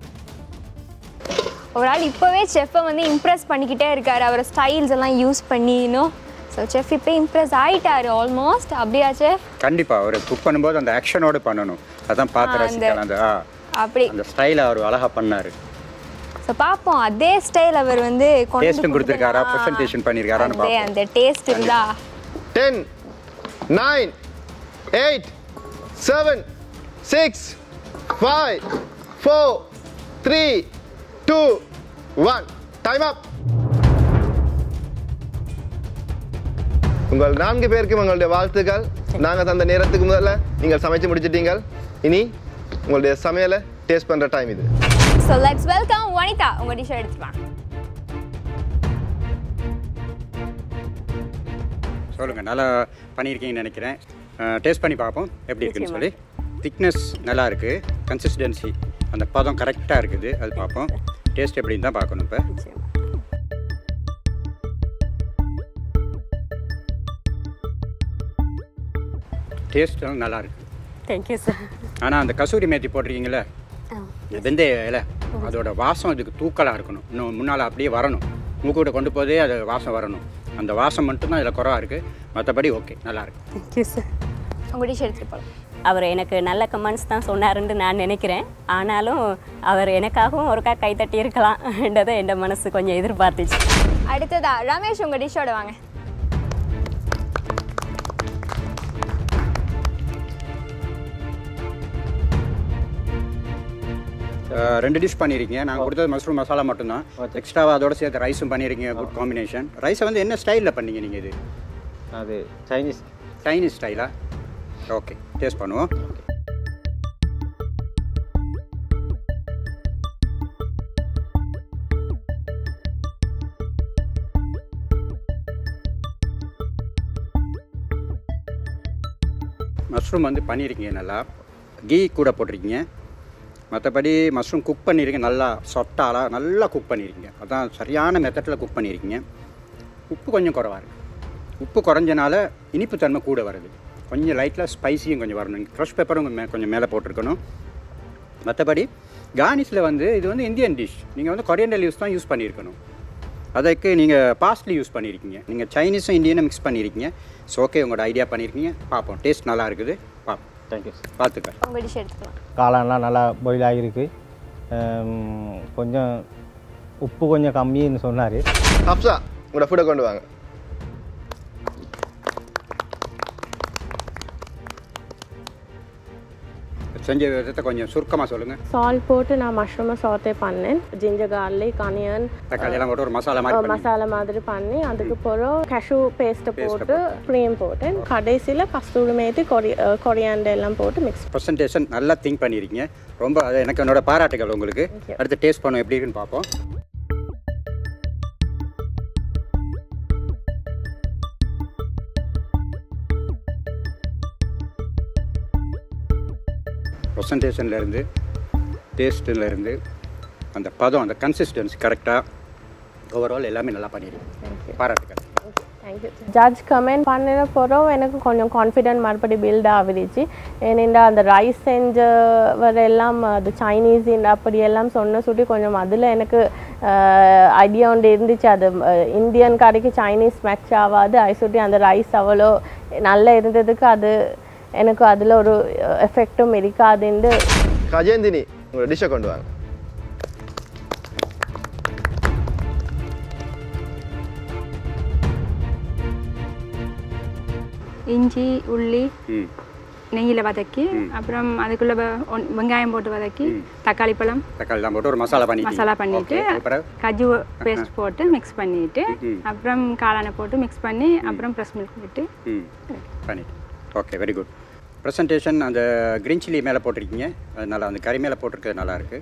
ஒரு ஆள் இப்போவே செஃப்பை வந்து இம்ப்ரெஸ் பண்ணிக்கிட்டே இருக்காரு அவர் ஸ்டைல்ஸ் எல்லாம் யூஸ் பண்ணினோம் ஸோ செஃப் இப்போ இம்ப்ரெஸ் ஆயிட்டாரு ஆல்மோஸ்ட் அப்படியா செஃப் கண்டிப்பாக அவர் குக் பண்ணும்போது அந்த ஆக்ஷனோடு பண்ணணும் அதான் பார்த்து ரசிக்கலாம் அந்த ஆ, அப்படி அந்த ஸ்டைலை அவர் அழகாக பண்ணார் ஸோ பார்ப்போம் அதே ஸ்டைல் அவர் வந்து கொண்டு வந்து டேஸ்ட்டும் கொடுத்துருக்காரா கொடுத்தனா, ப்ரெசன்டேஷன் பண்ணியிருக்காரான்னு அதே பார்ப்போம் அந்த டேஸ்ட் இருந்தா ten nine eight seven six five four three two one time up உங்கள் நான்கு பேருக்கும் உங்களுடைய வாழ்த்துக்கள் நாங்கள் தந்த நேரத்துக்கு முதல்ல நீங்கள் சமைச்சு முடிச்சிட்டீங்க இனி உங்களுடைய சமையலை டேஸ்ட் பண்ணுற டைம் இது ஸோ லெட்ஸ் வெல்கம் வனிதா உங்க டிஷ் எடுத்துப்பாங்க சொல்லுங்கள் நல்லா பண்ணியிருக்கீங்கன்னு நினைக்கிறேன் டேஸ்ட் பண்ணி பார்ப்போம் எப்படி இருக்குன்னு சொல்லி திக்னஸ் நல்லா இருக்குது கன்சிஸ்டன்சி அந்த பதம் கரெக்டாக இருக்குது அது பார்ப்போம் டேஸ்ட் எப்படின்னு தான் பார்க்கணும் இப்போ டேஸ்ட்டும் நல்லா இருக்கு தேங்க்யூ சார் ஆனால் அந்த கசூரி மேத்தி போட்டிருக்கீங்களே இந்த வெந்தய இலை அதோட வாசம் இதுக்கு தூக்கலாக இருக்கணும் இன்னும் முன்னால் அப்படியே வரணும் மூக்கூட்ட கொண்டு போதே அது வாசம் வரணும் அந்த வாசம் மட்டும்தான் இதில் குறவா இருக்குது மற்றபடி ஓகே நல்லா இருக்கு தேங்க்யூ சார் உங்க டிஷ் எடுத்துட்டு போகலாம் அவர் எனக்கு நல்ல கமெண்ட்ஸ் தான் சொன்னாருன்னு நான் நினைக்கிறேன் ஆனாலும் அவர் எனக்காகவும் ஒருக்கா கைத்தட்டி இருக்கலாம்ன்றதை என் மனசு கொஞ்சம் எதிர்பார்த்துச்சு அடுத்ததா ரமேஷ் உங்க டிஷ்ஷோட வாங்க அஹ் ரெண்டு டிஷ் பண்ணியிருக்கீங்க நான் கொடுத்தது மஷ்ரூம் மசாலா மட்டும்தான் எக்ஸ்ட்ராவாக அதோட சேர்த்து ரைஸும் பண்ணியிருக்கீங்க குட் காம்பினேஷன் ரைஸை வந்து என்ன ஸ்டைலில் பண்ணீங்க நீங்கள் இது அது சைனீஸ் சைனீஸ் ஸ்டைலா ஓகே டேஸ்ட் பண்ணுவோம் மஷ்ரூம் வந்து பண்ணியிருக்கீங்க நல்லா கீ கூட போட்டிருக்கீங்க மற்றபடி மஷ்ரூம் குக் பண்ணியிருக்கீங்க நல்லா சொட்டாலாக நல்லா குக் பண்ணியிருக்கீங்க அதான் சரியான மெத்தடில் குக் பண்ணியிருக்கீங்க உப்பு கொஞ்சம் குறவாக இருக்குது உப்பு குறைஞ்சனால இனிப்பு தன்மை கூட வருது கொஞ்சம் லைட்டில் ஸ்பைசியும் கொஞ்சம் வரணும் க்ரஷ் பெப்பரும் மே கொஞ்சம் மேலே போட்டிருக்கணும் மற்றபடி கார்னிஷில் வந்து இது வந்து இந்தியன் டிஷ் நீங்கள் வந்து கொரியண்டல் லீவ்ஸ் தான் யூஸ் பண்ணியிருக்கணும் அதுக்கு நீங்கள் பாஸ்ட்லி யூஸ் பண்ணியிருக்கீங்க நீங்கள் சைனீஸும் இந்தியனும் மிக்ஸ் பண்ணியிருக்கீங்க ஸோ ஓகே உங்களோட ஐடியா பண்ணியிருக்கீங்க பார்ப்போம் டேஸ்ட் நல்லா இருக்குது பார்ப்போம் தேங்க்யூ பார்த்துக்க உங்கள் டிஷ் எடுத்துக்கலாம் காளான்லாம் நல்லா பாயில் ஆகிருக்கு ஹம், கொஞ்சம் உப்பு கொஞ்சம் கம்மின்னு சொன்னார் ஹப்சா உங்களோட ஃபுட்டை கொண்டு வாங்க செஞ்ச விதத்தை கொஞ்சம் சுருக்கமாக சொல்லுங்கள் சால்ட் போட்டு நான் மஷ்ரூமை சாத்தே பண்ணேன் ஜிஞ்சர் கார்லிக் அனியன் தக்காளி எல்லாம் போட்டு ஒரு மசாலா மாதிரி பண்ணி மசாலா மாதிரி பண்ணி அதுக்கப்புறம் கஷு பேஸ்ட்டை போட்டு க்ரீம் போட்டேன் கடைசியில் கஸ்தூரி மேத்தி கொரி கொரியாண்டர் எல்லாம் போட்டு மிக்ஸ் ப்ரெசன்டேஷன் நல்லா திங்க் பண்ணியிருக்கீங்க ரொம்ப அது எனக்கு என்னோட பாராட்டுகள் உங்களுக்கு அடுத்து டேஸ்ட் பண்ணுவோம் எப்படி இருக்குன்னு பார்ப்போம் ப்ரெசன்டேஷன்லேருந்து டேஸ்ட்டுலேருந்து அந்த பதம் அந்த கன்சிஸ்டன்சி கரெக்டாக ஓவரால் எல்லாமே நல்லா பண்ணியிருக்கீங்க பாராட்டுகள் தேங்க்யூ ஜட்ஜ் கமெண்ட் பண்ணின பிறகு எனக்கு கொஞ்சம் கான்ஃபிடென்ட் மறுபடி பில்ட் ஆகிடுச்சு ஏனெண்டா அந்த ரைஸ் செஞ்சவர் எல்லாம் அது சைனீஸ் அப்படி எல்லாம் சொன்ன சுட்டி கொஞ்சம் அதில் எனக்கு ஐடியா ஒன்று இருந்துச்சு அது அஹ், இந்தியன் கடைக்கு சைனீஸ் மேட்ச் ஆகாது ஐ சுட்டி அந்த ரைஸ் அவ்வளோ நல்லா இருந்ததுக்கு அது எனக்கு அதில் ஒரு எஃபெக்டும் இருக்காதுன்னு கஜேந்தினி உங்களோட டிஷ்ஷை கொண்டு வாங்க இஞ்சி உள்ளி ம் நெய்யில் வதக்கி அப்புறம் அதுக்குள்ளே வெங்காயம் போட்டு வதக்கி தக்காளி பழம் தக்காளி தான் போட்டு ஒரு மசாலா பண்ணி மசாலா பண்ணிட்டு அப்புறம் கஜு பேஸ்ட் போட்டு மிக்ஸ் பண்ணிட்டு அப்புறம் காளானை போட்டு மிக்ஸ் பண்ணி அப்புறம் ப்ரெஸ் மில்க் விட்டு ம் பண்ணிட்டு ஓகே வெரி குட் ப்ரெசன்டேஷன் அந்த கிரீன் சில்லி மேலே போட்டிருக்கீங்க அது நல்லா அந்த கறி மேலே போட்டிருக்கிறது நல்லா இருக்கு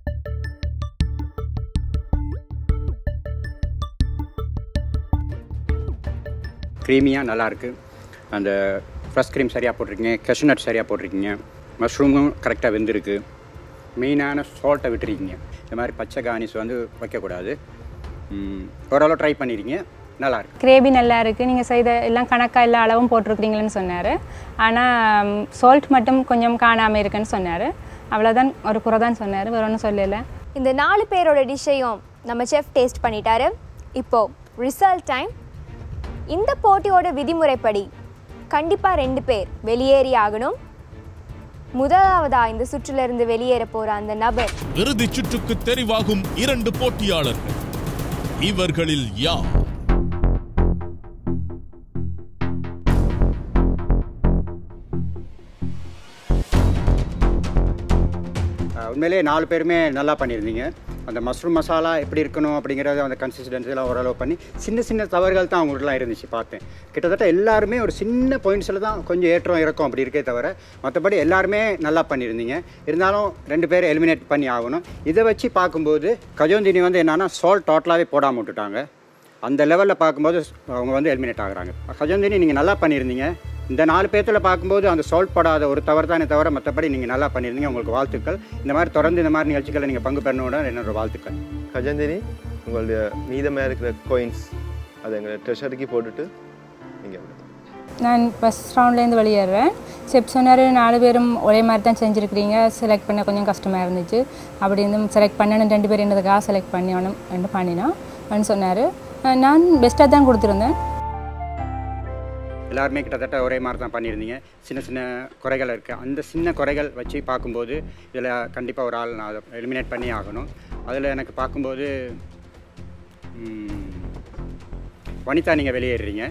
க்ரீமியாக நல்லா இருக்கு அந்த ஃப்ரெஷ் க்ரீம் சரியாக போட்டிருக்கீங்க கெஷ்நட் சரியாக போட்டிருக்கீங்க மஷ்ரூமும் கரெக்டாக வெந்திருக்கு மெயினான சால்ட்டை விட்டுருக்கீங்க இந்த மாதிரி பச்சை கானிஸ் வந்து வைக்கக்கூடாது ம், ஓரளவு ட்ரை பண்ணியிருக்கீங்க நல்லா இருக்கு கிரேவி நல்லா இருக்குது நீங்கள் செய்த எல்லாம் கணக்காக எல்லா அளவும் போட்டிருக்கிறீங்களேன்னு சொன்னார் ஆனால் சால்ட் மட்டும் கொஞ்சம் காணாமல் இருக்குன்னு சொன்னார் அவ்வளோதான் ஒரு குறை தான் சொன்னார் வேற ஒன்றும் சொல்லலை இந்த நாலு பேரோட டிஷ்ஷையும் நம்ம செஃப் டேஸ்ட் பண்ணிட்டாரு இப்போ ரிசல்ட் டைம் இந்த போட்டியோட விதிமுறைப்படி கண்டிப்பாக ரெண்டு பேர் வெளியேறி ஆகணும் முதலாவதா இந்த சுற்றிலிருந்து வெளியேற போற அந்த நபர் இறுதிச் சுற்றுக்கு தெரிவாகும் இரண்டு போட்டியாளர்கள் இவர்களில் யார் அஹ் உண்மையிலேயே நாலு பேருமே நல்லா பண்ணியிருந்தீங்க அந்த மஷ்ரூம் மசாலா எப்படி இருக்கணும் அப்படிங்கிறத அந்த கன்சிஸ்டன்சிலாம் ஓரளவு பண்ணி சின்ன சின்ன தவறுகள் தான் அவங்களுக்குலாம் இருந்துச்சு பார்த்தேன் கிட்டத்தட்ட எல்லாருமே ஒரு சின்ன பாயிண்ட்ஸில் தான் கொஞ்சம் ஏற்றம் இறக்கம் அப்படி இருக்கே தவிர மற்றபடி எல்லாருமே நல்லா பண்ணியிருந்தீங்க இருந்தாலும் ரெண்டு பேரும் எலிமினேட் பண்ணி ஆகணும் இதை வச்சு பார்க்கும்போது கஜோந்தினி வந்து என்னன்னா சால்ட் டோட்டலாகவே போடாமல் விட்டுட்டாங்க அந்த லெவலில் பார்க்கும்போது அவங்க வந்து எலிமினேட் ஆகுறாங்க கஜந்தினி நீங்கள் நல்லா பண்ணியிருந்தீங்க இந்த நாலு பேர்த்தில் பார்க்கும்போது அந்த சால்ட் படாத ஒரு தவறு தானே தவிர மற்றபடி நீங்கள் நல்லா பண்ணியிருந்தீங்க உங்களுக்கு வாழ்த்துக்கள் இந்த மாதிரி தொடர்ந்து இந்த மாதிரி நிகழ்ச்சிகளை நீங்கள் பங்கு பெறணும்னு என்னோட வாழ்த்துக்கள் கஜந்தினி உங்களுடைய மீதமாக இருக்கிற கோயின்ஸ் அதை எங்களை ட்ரெஷருக்கு போட்டுட்டு நீங்கள் நான் ஃபஸ்ட் ரவுண்ட்லேருந்து வெளியேறேன் செப் சொன்னார் நாலு பேரும் ஒரே மாதிரி தான் செஞ்சுருக்கிறீங்க செலக்ட் பண்ண கொஞ்சம் கஷ்டமாக இருந்துச்சு அப்படி இருந்தும் செலக்ட் பண்ணணும் ரெண்டு பேர் என்னதுக்காக செலக்ட் பண்ணணும் ரெண்டு பண்ணினோம் அப்படின்னு சொன்னார் நான் பெஸ்ட்டாக தான் கொடுத்துருந்தேன் எல்லாருமே கிட்டத்தட்ட ஒரே மாதிரி தான் பண்ணியிருந்தீங்க சின்ன சின்ன குறைகள் இருக்குது அந்த சின்ன குறைகள் வச்சு பார்க்கும்போது இதில் கண்டிப்பாக ஒரு ஆள் நான் அதை எலிமினேட் பண்ணி ஆகணும் அதில் எனக்கு பார்க்கும்போது ம், வனிதா நீங்கள் வெளியேறுறீங்க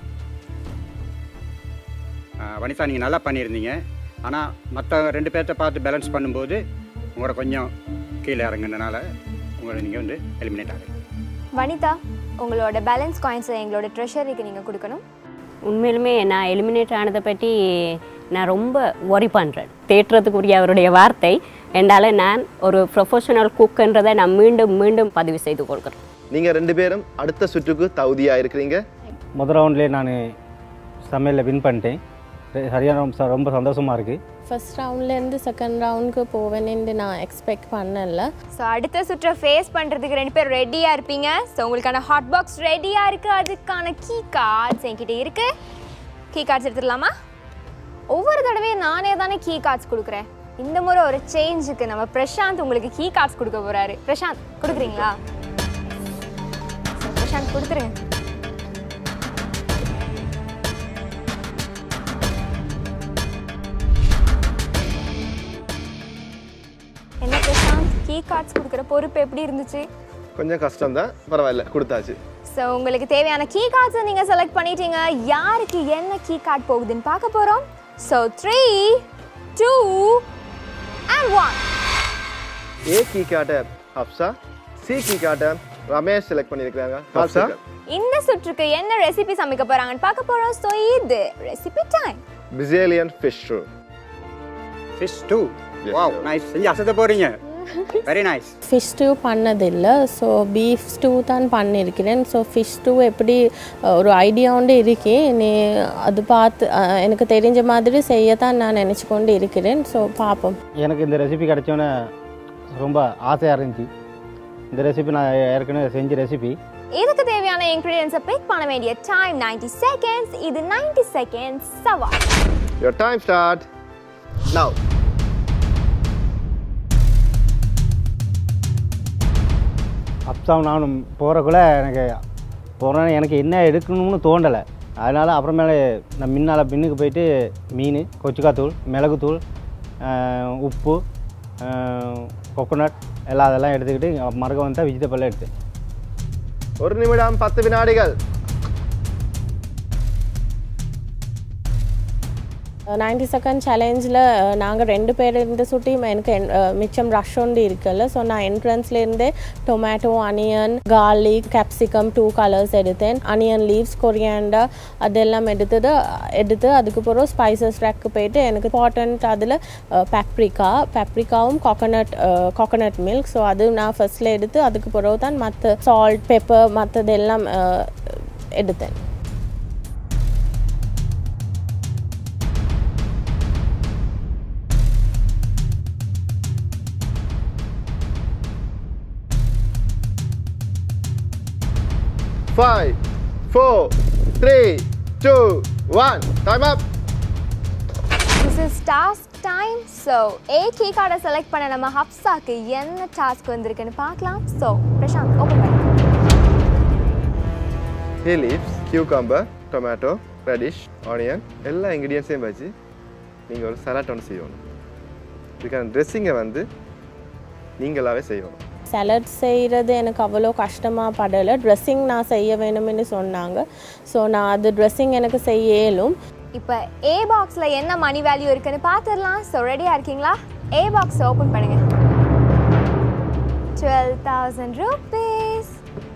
ஆ, வனிதா நீங்கள் நல்லா பண்ணியிருந்தீங்க ஆனால் மற்ற ரெண்டு பேர்த்த பார்த்து பேலன்ஸ் பண்ணும்போது உங்களை கொஞ்சம் கீழே இறங்குனனால உங்களை நீங்கள் வந்து எலிமினேட் ஆகுறீங்க வனிதா உங்களோட பேலன்ஸ் காயின்ஸை எங்களோட ட்ரெஷரிக்கு நீங்கள் கொடுக்கணும் உண்மையிலுமே நான் எலிமினேட் ஆனதை பற்றி நான் ரொம்ப ஒரி பண்ணுறேன் தேற்றுறதுக்குரிய அவருடைய வார்த்தை என்றால நான் ஒரு ப்ரொஃபஷனல் குக்குன்றதை நான் மீண்டும் மீண்டும் பதிவு செய்து கொள்கிறேன் நீங்கள் ரெண்டு பேரும் அடுத்த சுற்றுக்கு தகுதியாக இருக்கிறீங்க முதல் ரவுண்ட்லேயே நான் சமையலில் வின் பண்ணிட்டேன் ரெ- சரியான ரொம்ப ச- ரொம்ப சந்தோஷமாக இருக்குது ஃபர்ஸ்ட் ரவுண்ட்லேருந்து செகண்ட் ரவுண்டுக்கு போவேன்னு நான் எக்ஸ்பெக்ட் பண்ணல ஸோ அடுத்த சுற்றை ஃபேஸ் பண்ணுறதுக்கு ரெண்டு பேர் ரெடியாக இருப்பீங்க ஸோ உங்களுக்கான ஹாட் பாக்ஸ் ரெடியாக இருக்குது அதுக்கான கீ கார்ட்ஸ் என்கிட்ட இருக்குது கீ கார்ட்ஸ் எடுத்துடலாமா ஒவ்வொரு தடவையும் நானே தானே கீ கார்ட்ஸ் கொடுக்குறேன் இந்த முறை ஒரு சேஞ்சுக்கு நம்ம பிரசாந்த் உங்களுக்கு கீ கார்ட்ஸ் கொடுக்க போகிறாரு பிரசாந்த் கொடுக்குறீங்களா So, பிரசாந்த் கொடுத்துருங்க என்ன பிரசாந்த் கீ கார்ட்ஸ் கொடுக்குற பொறுப்பு எப்படி இருந்துச்சு கொஞ்சம் கஷ்டம் தான் பரவாயில்ல கொடுத்தாச்சு ஸோ உங்களுக்கு தேவையான கீ கார்ட்ஸை நீங்கள் செலக்ட் பண்ணிட்டீங்க யாருக்கு என்ன கீ கார்டு போகுதுன்னு பார்க்க போகிறோம் so three two and one A key கார்டை ஹப்சா சி கீ கார்டை ரமேஷ் செலக்ட் பண்ணியிருக்கிறாங்க ஹப்சா இந்த சுற்றுக்கு என்ன ரெசிபி சமைக்க போகிறாங்கன்னு பார்க்க போகிறோம் ஸோ இது ரெசிபி டைம் பிசேலியன் fish roll fish too Yes, wow sir. Nice செஞ்சு அசத்த போகிறீங்க வெரி நைஸ் ஃபிஷ் ஸ்டூ பண்ணதில்லை ஸோ பீஃப் ஸ்டூ தான் பண்ணியிருக்கிறேன் ஸோ ஃபிஷ் ஸ்டூ எப்படி அஹ், ஒரு ஐடியாவோண்டு இருக்கேன் நீ அது பார்த்து அஹ், எனக்கு தெரிஞ்ச மாதிரி செய்யத்தான் நான் நினச்சி கொண்டு இருக்கிறேன் ஸோ பார்ப்போம் எனக்கு இந்த ரெசிபி கிடைச்சோன்னே ரொம்ப ஆசையாக இருந்துச்சு இந்த ரெசிபி நான் ஏற்கனவே செஞ்ச ரெசிபி இதுக்கு தேவையான இன்க்ரீடியன்ஸை பிக் பண்ண வேண்டிய டைம் 90 செகண்ட்ஸ் இது 90 செகண்ட்ஸ் சவால் Your time start now. அப்சாவும் நானும் போகிறக்குள்ள எனக்கு போகிறேன் எனக்கு என்ன எடுக்கணும்னு தோண்டலை அதனால் அப்புறமேலே நான் முன்னால் பின்னுக்கு போயிட்டு மீன் கொச்சுக்காத்தூள் மிளகுத்தூள் ஆஹ், உப்பு கொக்கோனட் எல்லாம் அதெல்லாம் எடுத்துக்கிட்டு மறக்க வந்து வெஜிடபிள் எடுத்தேன் ஒரு நிமிடம் பத்து வினாடிகள் நைன்டி செகண்ட் சேலஞ்சில் நாங்கள் ரெண்டு பேர் இருந்து சுட்டி எனக்கு en- அஹ், மிச்சம் ரஷ் ஒன்று இருக்குல்ல ஸோ நான் என்ட்ரன்ஸ்லேருந்தே tomato onion garlic capsicum two colours எடுத்தேன் அனியன் லீவ்ஸ் கொரியாண்டர் அதெல்லாம் எடுத்தது எடுத்து அதுக்கு பிறகு ஸ்பைசஸ் ரேக்கு போயிட்டு எனக்கு இம்பார்ட்டண்ட் அதில் பேப்ரிக்கா பேப்ரிக்காவும் கோகனட் கோகனட் மில்க் ஸோ அது நான் ஃபர்ஸ்ட்டில் எடுத்து அதுக்கு பிறகு தான் மற்ற சால்ட் பெப்பர் மற்றதெல்லாம் எடுத்தேன் Five, four, three, two, one. Time up. This is task time so A key கார்டை செலக்ட் பண்ண நம்ம ஹப்ஸாக்கு என்ன டாஸ்க் வந்திருக்குன்னு பார்க்கலாம் ஸோ பிரசாந்த் ஓப்பன் பண்ணி Hay leaves, cucumber, tomato, radish, onion எல்லா இன்க்ரீடியன்ஸையும் வச்சு நீங்கள் ஒரு சலாட் ஒன்று செய்யணும் இதுக்கான ட்ரெஸ்ஸிங்கை வந்து நீங்களாவே செய்யணும் சலட் செய்கிறது எனக்கு அவ்வளோ கஷ்டமாக படலை ட்ரெஸ்ஸிங் நான் செய்ய வேணும்னு சொன்னாங்க ஸோ நான் அது ட்ரெஸ்ஸிங் எனக்கு செய்ய இயலும் இப்போ ஏ பாக்ஸில் என்ன மணி வேல்யூ இருக்குன்னு பார்த்துடலாம் ஸோ ரெடியாக இருக்கீங்களா ஏ பாக்ஸ் ஓப்பன் பண்ணுங்க டுவெல் தௌசண்ட் ருபீஸ்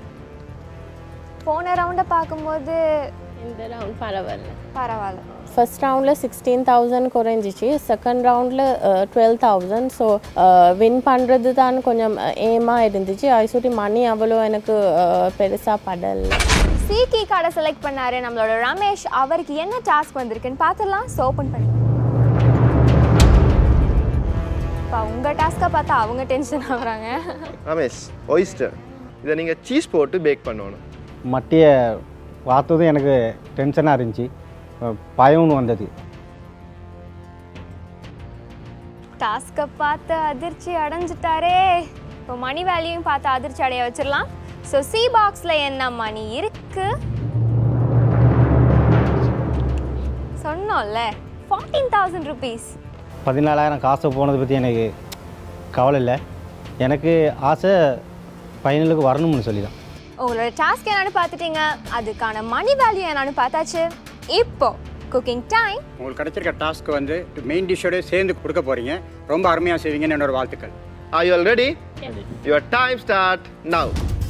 போன ரவுண்டை பார்க்கும்போது இந்த ரவுண்ட் பரவாயில்ல பரவாயில்ல ஃபர்ஸ்ட் ரவுண்டில் சிக்ஸ்டீன் தௌசண்ட் குறைஞ்சிச்சு செகண்ட் ரவுண்டில் டுவெல் தௌசண்ட் ஸோ வின் பண்ணுறது தான் கொஞ்சம் ஏமாக இருந்துச்சு அது சுற்றி மணி அவ்வளோ எனக்கு பெருசாக படலை சி கீ கார்டை செலக்ட் பண்ணாரு நம்மளோட ரமேஷ் அவருக்கு என்ன டாஸ்க் வந்திருக்குன்னு பார்த்துடலாம் ஸோ ஓப்பன் பண்ணி இப்போ உங்கள் டாஸ்க்கை பார்த்தா அவங்க டென்ஷன் ஆகுறாங்க ரமேஷ் ஒயிஸ்டர் இதை நீங்கள் சீஸ் போட்டு பேக் பண்ணணும் மட்டியை பார்த்ததும் எனக்கு டென்ஷனாக இருந்துச்சு பயம்னு வந்தது டாஸ்க்கை பார்த்து அதிர்ச்சி அடைஞ்சிட்டாரே இப்போ மணி வேல்யூயும் பார்த்து அதிர்ச்சி அடைய வச்சிடலாம் ஸோ சி பாக்ஸில் என்ன மணி இருக்கு சொன்னோம்ல ஃபார்ட்டீன் தௌசண்ட் ருபீஸ் பதினாலாயிரம் காசு போனதை பற்றி எனக்கு கவலை இல்லை எனக்கு ஆசை ஃபைனலுக்கு வரணும்னு சொல்லி தான் உங்களோட டாஸ்க் என்னன்னு பார்த்துட்டீங்க அதுக்கான மணி வேல்யூ என்னன்னு பார்த்தாச்சு இப்போ குக்கிங் டைம் உங்களுக்கு கிடைச்சிருக்க டாஸ்க் வந்து மெயின் டிஷ்ஷோட சேர்ந்து கொடுக்க போகிறீங்க ரொம்ப அருமையாக செய்வீங்கன்னு என்னோட வாழ்த்துக்கள் Are you all ready? Your time start now.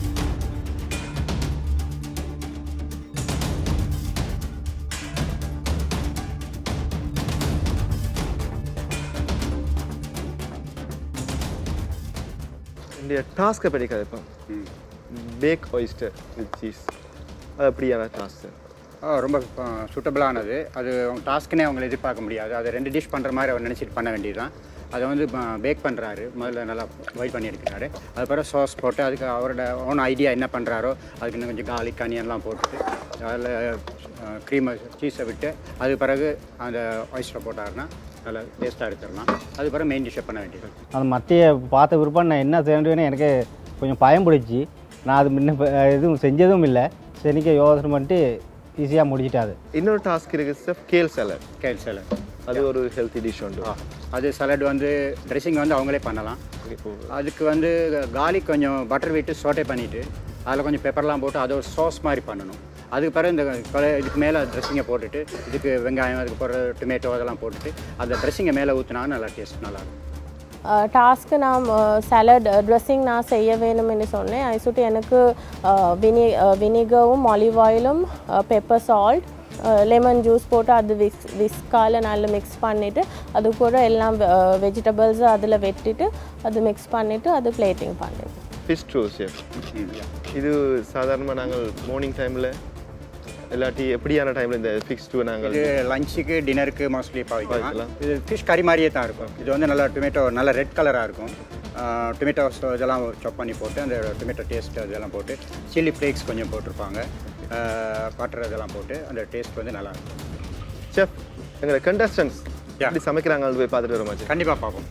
இந்த டாஸ்க்கை படி கதைப்போம் பேக் ஒயிஸ்டர் வித் சீஸ் அது அப்படியான டாஸ்க் ஆ, ரொம்ப சூட்டபிளானது அது அவங்க டாஸ்க்குனே அவங்களை எதிர்பார்க்க முடியாது அதை ரெண்டு டிஷ் பண்ணுற மாதிரி அவர் நினச்சிட்டு பண்ண வேண்டியது தான் அதை வந்து பேக் பண்ணுறாரு முதல்ல நல்லா பாயில் பண்ணி எடுக்கிறாரு அதுக்கப்புறம் சாஸ் போட்டு அதுக்கு அவரோட ஓன் ஐடியா என்ன பண்ணுறாரோ அதுக்கு இன்னும் கொஞ்சம் கார்லிக் அனியன்லாம் போட்டுட்டு அதில் க்ரீமை சீஸை விட்டு அது பிறகு அந்த ஒய்ஸ்டரை போட்டாருன்னா நல்லா டேஸ்ட்டாக எடுத்துடலாம் அது பிறகு மெயின் டிஷ்ஷை பண்ண வேண்டியது அந்த மத்திய பார்த்த விருப்பம் நான் என்ன செய்யணுன்னு எனக்கு கொஞ்சம் பயம் பிடிச்சி நான் அது முன்ன ப- எதுவும் செஞ்சதும் இல்லை சரிக்க யோசனை பண்ணிட்டு ஈஸியாக முடிச்சிட்டேன் அது இன்னொரு டாஸ்க் இருக்குது chef kale salad kale salad அது ஒரு ஹெல்த்தி டிஷ் உண்டு அது சலட் வந்து ட்ரெஸ்ஸிங் வந்து அவங்களே பண்ணலாம் அதுக்கு வந்து கார்லிக் கொஞ்சம் பட்டர் விட்டு சோட்டை பண்ணிவிட்டு அதில் கொஞ்சம் பெப்பர்லாம் போட்டு அதை ஒரு சாஸ் மாதிரி பண்ணணும் அதுக்கு பிறகு இந்த கொலை- இதுக்கு மேலே ட்ரெஸ்ஸிங்கை போட்டுட்டு இதுக்கு வெங்காயம் அதுக்கு பிறகு டொமேட்டோ அதெல்லாம் போட்டுட்டு அந்த ட்ரெஸ்ஸிங்கை மேலே ஊற்றினா நல்லா டேஸ்ட் நல்லாயிருக்கும் டாஸ்க்கு நான் சலட் ட்ரெஸ்ஸிங் நான் செய்ய வேணும்னு சொன்னேன் ஐசுட்டு எனக்கு வினி வினிகரும் ஆலிவ் ஆயிலும் பெப்பர் சால்ட் லெமன் ஜூஸ் போட்டு அது விஸ் விஸ்கால நல்லா மிக்ஸ் பண்ணிவிட்டு அது கூட எல்லாம் வெஜிடபிள்ஸ் அதில் வெட்டிட்டு அது மிக்ஸ் பண்ணிவிட்டு அது பிளேட்டிங் பண்ணிடுவேன் ஃபிஷ் ட்ரூ செஃப் இது சாதாரணமாக நாங்கள் மார்னிங் டைமில் இல்லாட்டி எப்படியான டைமில் இந்த ஃபிக்ஸ் டூ நாங்கள் இது லஞ்சுக்கு டின்னருக்கு மோஸ்ட்லி இப்போ வைக்கலாம் வைக்கலாம். இது ஃபிஷ் கறி மாதிரியே தான் இருக்கும் இது வந்து நல்லா டொமேட்டோ நல்ல ரெட் கலராக இருக்கும் டொமேட்டோ இதெல்லாம் சாப் பண்ணி போட்டு அந்த டொமேட்டோ டேஸ்ட் அதெல்லாம் போட்டு சில்லி ஃப்ளேக்ஸ் கொஞ்சம் போட்டிருப்பாங்க பட்டர் இதெல்லாம் போட்டு அந்த டேஸ்ட் வந்து நல்லா இருக்கும் செஃப் எங்களோட கண்டஸ்டன்ஸ் Yeah. எப்படி சமைக்கிறாங்க போய் பார்த்துட்டு வரோமா செஃப் கண்டிப்பாக பார்ப்போம்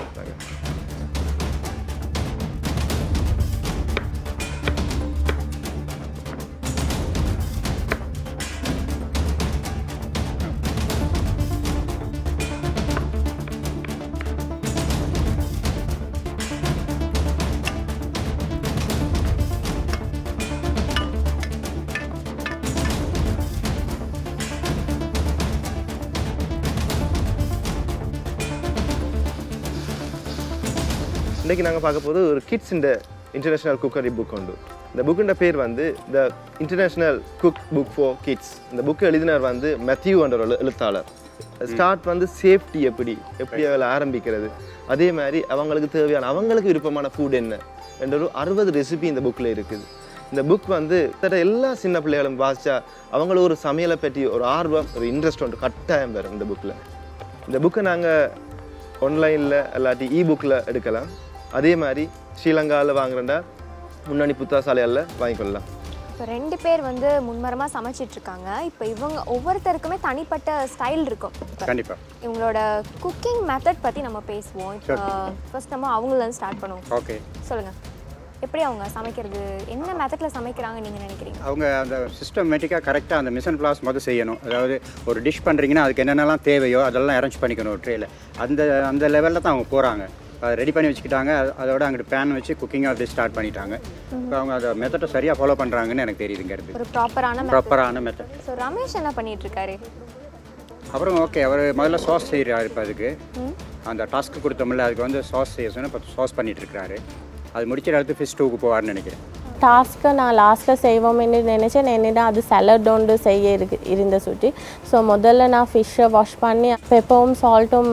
இன்றைக்கி நாங்கள் பார்க்க போது ஒரு கிட்ஸ் இந்த இன்டர்நேஷ்னல் குக்கரி புக் உண்டு இந்த புக்குன்ற பேர் வந்து the international cook book for kids இந்த புக் எழுதினர் வந்து மெத்யூ என்ற ஒரு எழு- எழுத்தாளர் ஸ்டார்ட் வந்து சேஃப்டி எப்படி எப்படி அதில் ஆரம்பிக்கிறது அதே மாதிரி அவங்களுக்கு தேவையான அவங்களுக்கு விருப்பமான ஃபுட் என்ன என்ற ஒரு அறுபது ரெசிபி இந்த புக்கில் இருக்குது இந்த புக் வந்து கிட்டத்தட்ட எல்லா சின்ன பிள்ளைகளும் வாசிச்சா அவங்களுக்கு ஒரு சமையலை பற்றி ஒரு ஆர்வம் ஒரு இன்ட்ரெஸ்ட் ஒன்று கட்டாயம் பெறும் இந்த புக்கில் இந்த புக்கை நாங்கள் ஆன்லைனில் இல்லாட்டி இ புக்கில் எடுக்கலாம் அதே மாதிரி ஸ்ரீலங்காவில் வாங்குறேன்டா முன்னணி புத்தாசாலையால் வாங்கிக்கொள்ளலாம் இப்போ ரெண்டு பேர் வந்து முன்மரமாக சமைச்சிட்டு இருக்காங்க இப்போ இவங்க ஒவ்வொருத்தருக்குமே தனிப்பட்ட ஸ்டைல் இருக்கும் இப்ப கண்டிப்பாக இவங்களோட குக்கிங் மெத்தட் பற்றி நம்ம பேசுவோம் இப்போ ஃபர்ஸ்ட் நம்ம அவங்கள ஸ்டார்ட் பண்ணுவோம் ஓகே சொல்லுங்கள் எப்படி அவங்க சமைக்கிறது என்ன மெத்தடில் சமைக்கிறாங்க நீங்கள் நினைக்கிறீங்க அவங்க அந்த சிஸ்டமேட்டிக்காக கரெக்டாக அந்த மிஷன் பிளாஸ் மொதல் செய்யணும் அதாவது ஒரு டிஷ் பண்ணுறீங்கன்னா அதுக்கு என்னென்னலாம் தேவையோ அதெல்லாம் அரேஞ்ச் பண்ணிக்கணும் ஒரு ட்ரேயில் அந்த அந்த லெவலில் தான் அவங்க போகிறாங்க அதை ரெடி பண்ணி வச்சுக்கிட்டாங்க அது- அதோட அங்கிட்டு பேன் வச்சு குக்கிங் அப்படியே ஸ்டார்ட் பண்ணிட்டாங்க இப்போ அவங்க அதை மெத்தட்டை சரியாக ஃபாலோ பண்ணுறாங்கன்னு எனக்கு தெரியுதுங்கிறது ஒரு ப்ராப்பரான ப்ராப்பரான மெத்தட் ஸோ ரமேஷ் என்ன பண்ணிட்டு இருக்காரு அப்புறம் ஓகே அவர் முதல்ல சாஸ் செய்கிறாரு இப்போ அதுக்கு அந்த டாஸ்க்கு கொடுத்தோம்ல அதுக்கு வந்து சாஸ் செய்ய சொன்னால் இப்போ சாஸ் பண்ணிட்டு இருக்காரு அது முடிச்சிட அடுத்து ஃபிஷ் டூக்கு போவார்னு நினைக்கிறேன் டாஸ்க்கை நான் லாஸ்ட்டில் செய்வோம்னு நினச்சேன் என்னிடம் அது சலட் ஒன்று செய்ய இருக்கு இருந்த சுட்டி ஸோ முதல்ல நான் ஃபிஷ்ஷை வாஷ் பண்ணி பெப்பரும் சால்ட்டும்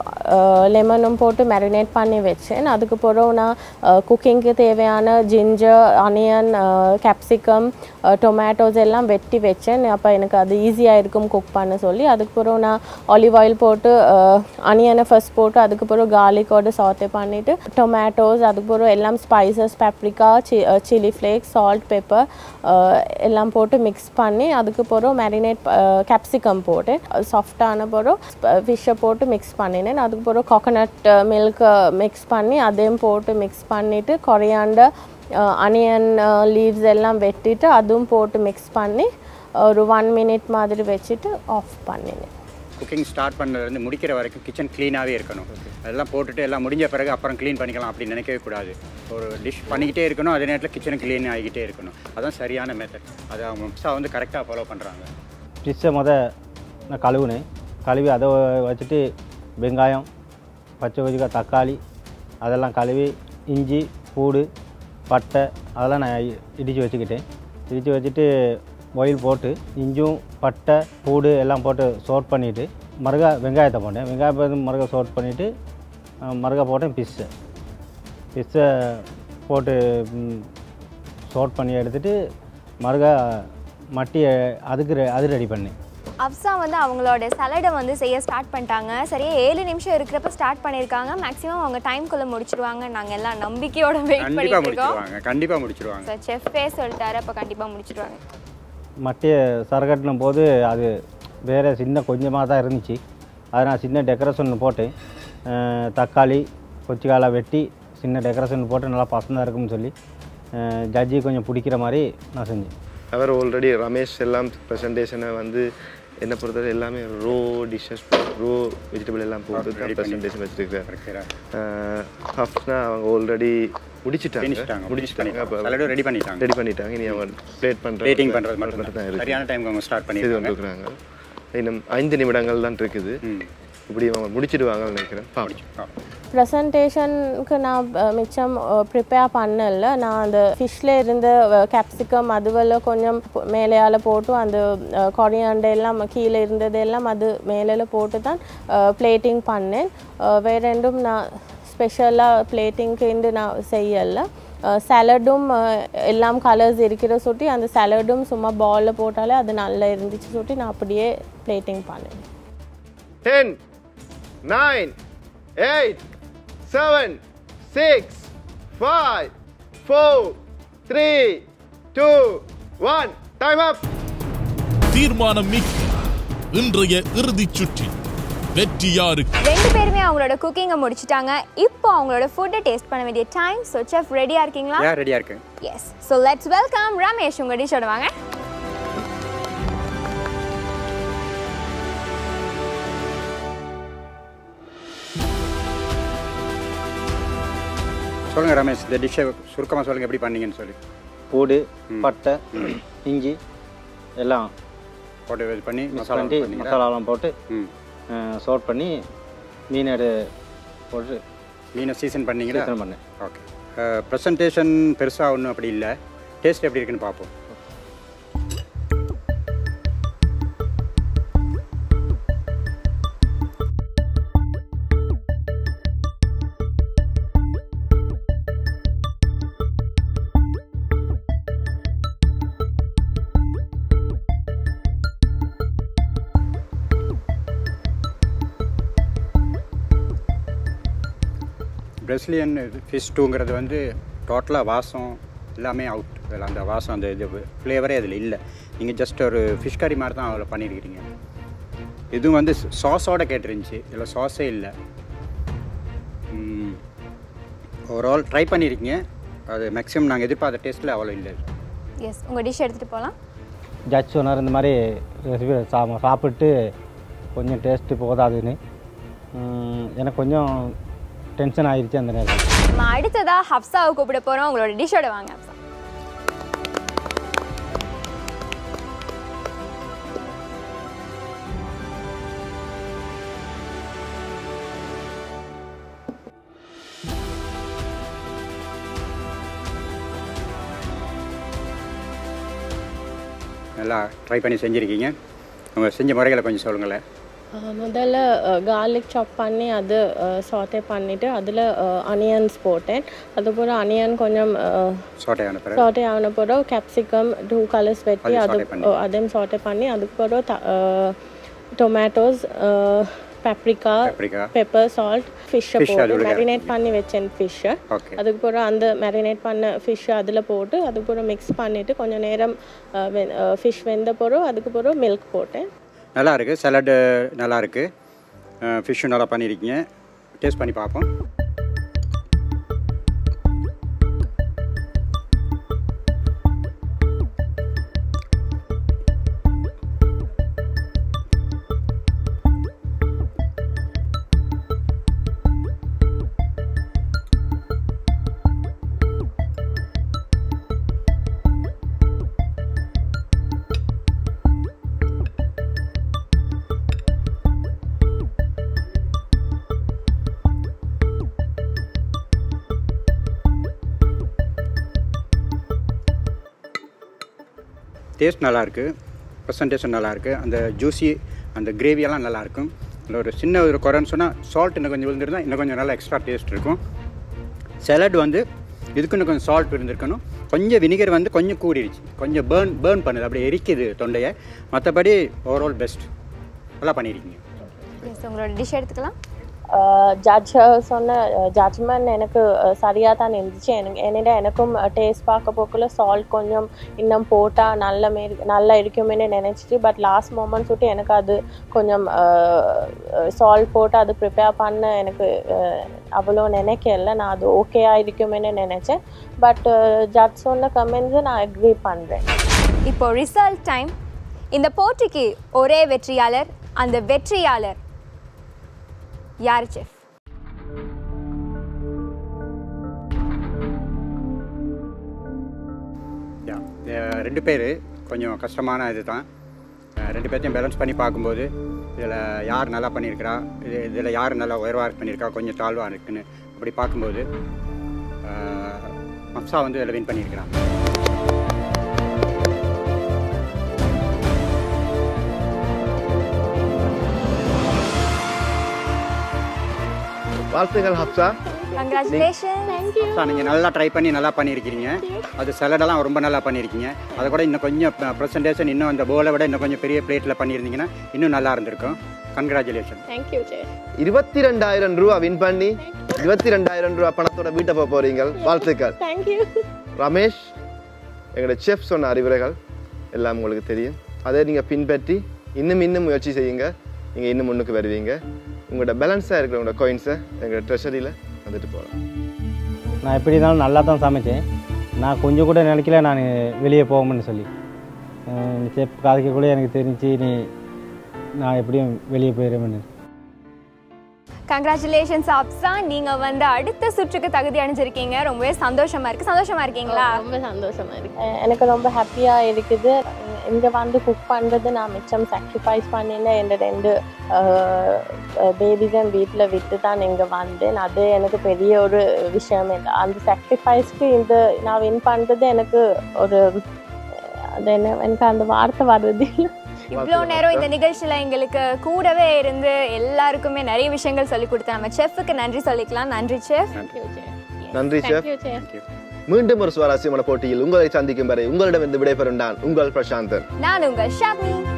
லெமனும் போட்டு மேரினேட் பண்ணி வச்சேன் அதுக்கு பிறகு நான் குக்கிங்க்கு தேவையான ஜிஞ்சர் அனியன் கேப்சிகம் டொமேட்டோஸ் எல்லாம் வெட்டி வச்சேன் அப்போ எனக்கு அது ஈஸியாக இருக்கும் குக் பண்ண சொல்லி அதுக்கு பிறகு நான் ஆலிவ் ஆயில் போட்டு அனியனை ஃபர்ஸ்ட் போட்டு அதுக்கு பிறகு கார்லிக்கோட சாத்தே பண்ணிவிட்டு டொமேட்டோஸ் அதுக்கு பிறகு எல்லாம் ஸ்பைசஸ் பெப்ரிக்கா சி சில்லி ஃப்ளேக்ஸ் சால்ட் பெப்பர் எல்லாம் போட்டு மிக்ஸ் பண்ணி அதுக்கு பிறகு மேரினேட் கேப்சிகம் போட்டு சாஃப்டான பிறகு ஃபிஷ்ஷை போட்டு மிக்ஸ் பண்ணினேன் அதுக்கு பிறகு கோகோனட் மில்க் மிக்ஸ் பண்ணி அதையும் போட்டு மிக்ஸ் பண்ணிவிட்டு கொரியாண்டர் அனியன் லீவ்ஸ் எல்லாம் வெட்டிட்டு அதுவும் போட்டு மிக்ஸ் பண்ணி ஒரு ஒன் மினிட் மாதிரி வச்சுட்டு ஆஃப் பண்ணினேன் குக்கிங் ஸ்டார்ட் பண்ணதுலேருந்து முடிக்கிற வரைக்கும் கிச்சன் க்ளீனாகவே இருக்கணும் அதெல்லாம் போட்டுட்டு எல்லாம் முடிஞ்ச பிறகு அப்புறம் க்ளீன் பண்ணிக்கலாம் அப்படின்னு நினைக்கவே கூடாது ஒரு டிஷ் பண்ணிக்கிட்டே இருக்கணும் அதே நேரத்தில் கிச்சனை க்ளீன் ஆகிக்கிட்டே இருக்கணும் அதான் சரியான மெத்தட் அதை அவங்க மிக்ஸா வந்து கரெக்டாக ஃபாலோ பண்ணுறாங்க ஃபிஷ்ஷை முத நான் கழுவுனேன் கழுவி அதை வச்சுட்டு வெங்காயம் பச்சை கொதிக்காய் தக்காளி அதெல்லாம் கழுவி இஞ்சி பூடு பட்டை அதெல்லாம் நான் இ- இடித்து வச்சுக்கிட்டேன் இடித்து வச்சுட்டு ஒயில் போட்டு இஞ்சும் பட்டை பூடு எல்லாம் போட்டு சோட் பண்ணிவிட்டு மறுகா வெங்காயத்தை போட்டேன் வெங்காயம் மறுகா சோட் பண்ணிவிட்டு மறுகா போட்டேன் ஃபிஷ்ஷை ஃபிஷ்ஷை போட்டு சோட் பண்ணி எடுத்துட்டு மறுகா மட்டி அதுக்கு ரெ- அது ரெடி பண்ணேன் அப்சா வந்து அவங்களோட சலடை வந்து செய்ய ஸ்டார்ட் பண்ணிட்டாங்க சரியா ஏழு நிமிஷம் இருக்கிறப்ப ஸ்டார்ட் பண்ணியிருக்காங்க மேக்ஸிமம் அவங்க டைம்குள்ளே முடிச்சிருவாங்க நாங்கள் எல்லாம் நம்பிக்கையோட வெயிட் கண்டிப்பாக பண்ணிட்டு இருக்கோம் முடிச்சிருவாங்க கண்டிப்பாக முடிச்சிருவாங்க ஸோ செஃப்பே சொல்லிட்டாரு அப்போ கண்டிப்பாக முடிச்சிடுவாங்க மட்டியை சரகட்டின போது அது வேறு சின்ன கொஞ்சமாக தான் இருந்துச்சு அதை நான் சின்ன டெக்கரேஷன் போட்டு அஹ், தக்காளி கொச்சிக்காலை வெட்டி சின்ன டெக்கரேஷன் போட்டு நல்லா பசந்தாக இருக்கும்னு சொல்லி ஜட்ஜி கொஞ்சம் பிடிக்கிற மாதிரி நான் செஞ்சேன் அவர் ஆல்ரெடி ரமேஷ் எல்லாம் ப்ரெசன்டேஷனை வந்து என்னை பொறுத்தவரை எல்லாமே ரோ டிஷ்ஷஸ் ரோ வெஜிடபிள் எல்லாம் போட்டு தான் ready பண்ணி ப்ரெசன்டேஷன் வச்சுருக்காரு இருக்கிறார் ஹஃப்னா அவங்க ஆல்ரெடி முடிச்சிட்டாங்க ஃபினிஷ்டாங்க முடிச்சிட்டாங்க அப்போ சலடும் ரெடி பண்ணிட்டாங்க ரெடி பண்ணிட்டாங்க இனி அவங்க பிளேட் பண்ணுற ரேட்டிங் பண்ணுறது மட்டும் தான் தான் இருக்கு சரியான டைமுக்கு அவங்க ஸ்டார்ட் செய்து பண்ணிடுவாங்க கொண்டிருக்கிறாங்க இன்னும் ஐந்து நிமிடங்கள் தான் இருக்குது ம் இப்படி அவங்க முடிச்சிடுவாங்கன்னு நினைக்கிறேன் பாப்போம் ஆ. ப்ரெசன்டேஷனுக்கு நான் அஹ், மிச்சம் ப்ரிப்பேர் பண்ணல நான் அந்த ஃபிஷ்ல இருந்த கேப்சிகம் அதுவெல்லாம் கொஞ்சம் பு- மேலேயால போட்டு அந்த கொரியாண்டை எல்லாம் கீழே இருந்ததெல்லாம் அது மேலே போட்டு தான் பிளேட்டிங் பண்ணேன் அஹ், வேற ரெண்டும் நான் ஸ்பெஷலாக பிளேட்டிங்க்கு நான் செய்யலை சலடும் எல்லாம் கலர்ஸ் இருக்கிற சுட்டி அந்த சலடும் சும்மா பாலில் போட்டாலே அது நல்லா இருந்துச்சு சுட்டி நான் அப்படியே பிளேட்டிங் பண்ணேன் ten nine eight seven six five four three two one time up தீர்மானம் மிக்க இன்றைய இறுதிச் சுற்றில் வெற்றி யாருக்கு ரெண்டு பேருமே அவங்களோட குக்கிங்கை முடிச்சிட்டாங்க இப்போ அவங்களோட ஃபுட்டை டேஸ்ட் பண்ண வேண்டிய டைம் ஸோ செஃப் ரெடியாக இருக்கீங்களா ஏன் ரெடியாக இருக்கு yes so let's welcome Ramesh உங்கள் டிஷோட வாங்க சொல்லுங்கள் ரமேஷ் இந்த டிஷ்ஷை சுருக்கமாக சொல்லுங்கள் எப்படி பண்ணீங்கன்னு சொல்லி பூடு பட்டை இஞ்சி எல்லாம் போட்டு இது பண்ணி மிக்ஸ் மசாலா பண்ணி பண்ணீங்களா மசாலாலாம் போட்டு ம் சோட் பண்ணி மீன் எடு போட்டு மீனை சீசன் பண்ணீங்களா சீசன் பண்ணேன் ஓகே ப்ரெசன்டேஷன் பெருசாக ஒன்றும் அப்படி இல்லை டேஸ்ட் எப்படி இருக்குன்னு பார்ப்போம் பிரசிலியன் ஃபிஷ் டூங்கிறது வந்து டோட்டலாக வாசம் எல்லாமே அவுட் அதில் அந்த வாசம் அந்த இது ஃப்ளேவரே அதில் இல்லை நீங்கள் ஜஸ்ட் ஒரு ஃபிஷ் கறி மாதிரி தான் அதில் பண்ணியிருக்கிறீங்க இதுவும் வந்து சாஸோட கேட்டுருந்துச்சு இதில் சாஸே இல்லை ஓவரால் ட்ரை பண்ணியிருக்கீங்க அது மேக்ஸிமம் நாங்கள் எதிர்பார்த்த டேஸ்ட்டில் அவ்வளோ இல்லை எஸ் உங்கள் டிஷ் எடுத்துகிட்டு போகலாம் ஜட்ஜ் சொன்னார் இந்த மாதிரி ரெசிபி சா சாப்பிட்டு கொஞ்சம் டேஸ்ட்டு போதாதுன்னு உம், எனக்கு கொஞ்சம் டென்ஷன் ஆயிடுச்சு அந்த நேரத்தில் நம்ம அடுத்ததா ஹப்சாவை கூப்பிட போகிறோம் உங்களோட டிஷ்ஷோட வாங்க ஹப்சா நல்லா ட்ரை பண்ணி செஞ்சுருக்கீங்க உங்கள் செஞ்ச முறைகளை கொஞ்சம் சொல்லுங்களேன் ஆஹ் முதல்ல கார்லிக் சாப் பண்ணி அது சாட்டே பண்ணிவிட்டு அதில் அனியன்ஸ் போட்டேன் அதுக்கப்புறம் அனியன் கொஞ்சம் சோட்டையான பிறகு சாட்டே ஆன பிறகு கேப்சிகம் டூ கலர்ஸ் வெட்டி அதையும் அது saute பண்ணி. அஹ் அதையும் சாட்டே பண்ணி அதுக்கப்புறம் tomatoes paprika Paprika. Pepper salt ஃபிஷ்ஷை Fish போட்டு அதுல மேரினேட் பண்ணி வச்சேன் ஃபிஷ்ஷை ஓகே அதுக்கப்புறம் அந்த மேரினேட் பண்ண ஃபிஷ் அதில் போட்டு அதுக்கப்புறம் மிக்ஸ் பண்ணிவிட்டு கொஞ்சம் நேரம் ஃபிஷ் வெந்த பிறகு அதுக்கப்புறம் மில்க் போட்டேன் நல்லா இருக்குது சலடு நல்லா இருக்குது ஃபிஷ்ஷும் நல்லா பண்ணியிருக்கீங்க டேஸ்ட் பண்ணி பார்ப்போம் டேஸ்ட் நல்லாயிருக்கு ப்ரெசன்டேஷன் நல்லாயிருக்கு அந்த ஜூஸி அந்த கிரேவியெல்லாம் நல்லாயிருக்கும் அதில் ஒரு சின்ன ஒரு குறைன்னு சொன்னால் சால்ட் இன்னும் கொஞ்சம் விழுந்திருந்தா இன்னும் கொஞ்சம் நல்லா எக்ஸ்ட்ரா டேஸ்ட் இருக்கும் சலட் வந்து இதுக்கு இன்னும் கொஞ்சம் சால்ட் இருந்திருக்கணும் கொஞ்சம் வினிகர் வந்து கொஞ்சம் கூடிடுச்சு கொஞ்சம் பேர்ன் பேர்ன் பண்ணுது அப்படி எரிக்குது தொண்டையை மற்றபடி ஓவரால் பெஸ்ட் நல்லா பண்ணியிருக்கீங்க எஸ் உங்களோட டிஷ் எடுத்துக்கலாம் ஜட்ஜ் சொன்ன ஜட்ஜ்மெண்ட் எனக்கு சரியாக தான் இருந்துச்சு எனக்கு என்னடா எனக்கும் டேஸ்ட் பார்க்க போக்குள்ள சால்ட் கொஞ்சம் இன்னும் போட்டால் நல்ல மாரி நல்லா இருக்குமேனு நினச்சிட்டு பட் லாஸ்ட் மூமெண்ட் சுட்டு எனக்கு அது கொஞ்சம் சால்ட் போட்டு அது ப்ரிப்பேர் பண்ண எனக்கு அஹ், அவ்வளோ நினைக்கல நான் அது ஓகேயாக இருக்குமேனு நினச்சேன் பட் ஜட்ஜ் சொன்ன கமெண்ட்ஸை நான் அக்ரி பண்ணுறேன் இப்போ ரிசல்ட் டைம் இந்த போட்டிக்கு ஒரே வெற்றியாளர் அந்த வெற்றியாளர் யார் செஃப் யா ரெண்டு பேர் கொஞ்சம் கஷ்டமான இது தான் ரெண்டு பேர்த்தையும் பேலன்ஸ் பண்ணி பார்க்கும்போது இதில் யார் நல்லா பண்ணியிருக்கிறா இது இதில் யார் நல்லா உயர்வாக பண்ணியிருக்கா கொஞ்சம் தாழ்வாக இருக்குன்னு அப்படி பார்க்கும்போது அஹ், மப்சா வந்து இதில் வின் பண்ணியிருக்கிறாங்க வாழ்த்துக்கள் ஹப்சா கங்க்ராச்சுலேஷன் மப்சா நீங்கள் நல்லா ட்ரை பண்ணி நல்லா பண்ணியிருக்கிறீங்க அது சலடெல்லாம் ரொம்ப நல்லா பண்ணியிருக்கீங்க அதை கூட இன்னும் கொஞ்சம் ப்ரெசன்டேஷன் இன்னும் அந்த போலை விட இன்னும் கொஞ்சம் பெரிய பிளேட்டில் பண்ணியிருந்தீங்கன்னா இன்னும் நல்லா இருந்திருக்கும் கங்க்ராச்சுலேஷன் தேங்க்யூ சே இருபத்தி ரெண்டாயிரம் ரூபா வின் பண்ணி இருபத்தி ரெண்டாயிரம் ரூபா பணத்தோட வீட்டை போக போறீங்க வாழ்த்துக்கள் தேங்க்யூ ரமேஷ் எங்களோட செஃப் சொன்ன அறிவுரைகள் எல்லாம் உங்களுக்கு தெரியும் அதை நீங்கள் பின்பற்றி இன்னும் இன்னும் முயற்சி செய்யுங்க நீங்கள் இன்னும் முன்னுக்கு வருவீங்க உங்களோட பேலன்ஸாக இருக்கிற உங்களோட காயின்ஸை எங்களோட ட்ரெஷரியில் வந்துட்டு போகலாம் நான் எப்படி இருந்தாலும் நல்லா தான் சமைச்சேன் நான் கொஞ்சம் கூட நினைக்கல நான் வெளியே போவோம்னு சொல்லி செப் காதிக்க கூட எனக்கு தெரிஞ்சு நீ நான் எப்படியும் வெளியே போயிடுவேன்னு கங்க்ராச்சுலேஷன்ஸ் அப்சா நீங்க வந்து அடுத்த சுற்றுக்கு தகுதி அடைஞ்சிருக்கீங்க ரொம்பவே சந்தோஷமா இருக்கு சந்தோஷமா இருக்கீங்களா ரொம்ப சந்தோஷமா இருக்கு அஹ் எனக்கு ரொம்ப ஹாப்பியா இருக்குது இங்க வந்து குக் பண்றது நான் மிச்சம் சாக்ரிஃபைஸ் பண்ணினேன் என் ரெண்டு பேபிஸும் வீட்டில் விட்டு தான் இங்கே வந்தேன் அது எனக்கு பெரிய ஒரு விஷயம் இல்லை அந்த சாக்ரிஃபைஸ்க்கு இந்த நான் வின் பண்ணுறது எனக்கு ஒரு அது என்ன எனக்கு அந்த வார்த்தை வர்றது இல்லை இவ்வளோ நேரம் இந்த நிகழ்ச்சியில எங்களுக்கு கூடவே இருந்து எல்லாருக்குமே நிறைய விஷயங்கள் சொல்லி கொடுத்த நம்ம செஃப்க்கு நன்றி சொல்லிக்கலாம் நன்றி செஃப் நன்றி செஃப் தேங்க்யூ சே தேங்க்யூ மீண்டும் ஒரு சுவாரஸ்யமான போட்டியில் உங்களை சந்திக்கும் வரை உங்களிடமிருந்து விடைபெறும் நான் உங்கள் பிரசாந்தன் நான் உங்கள் ஷாப்னி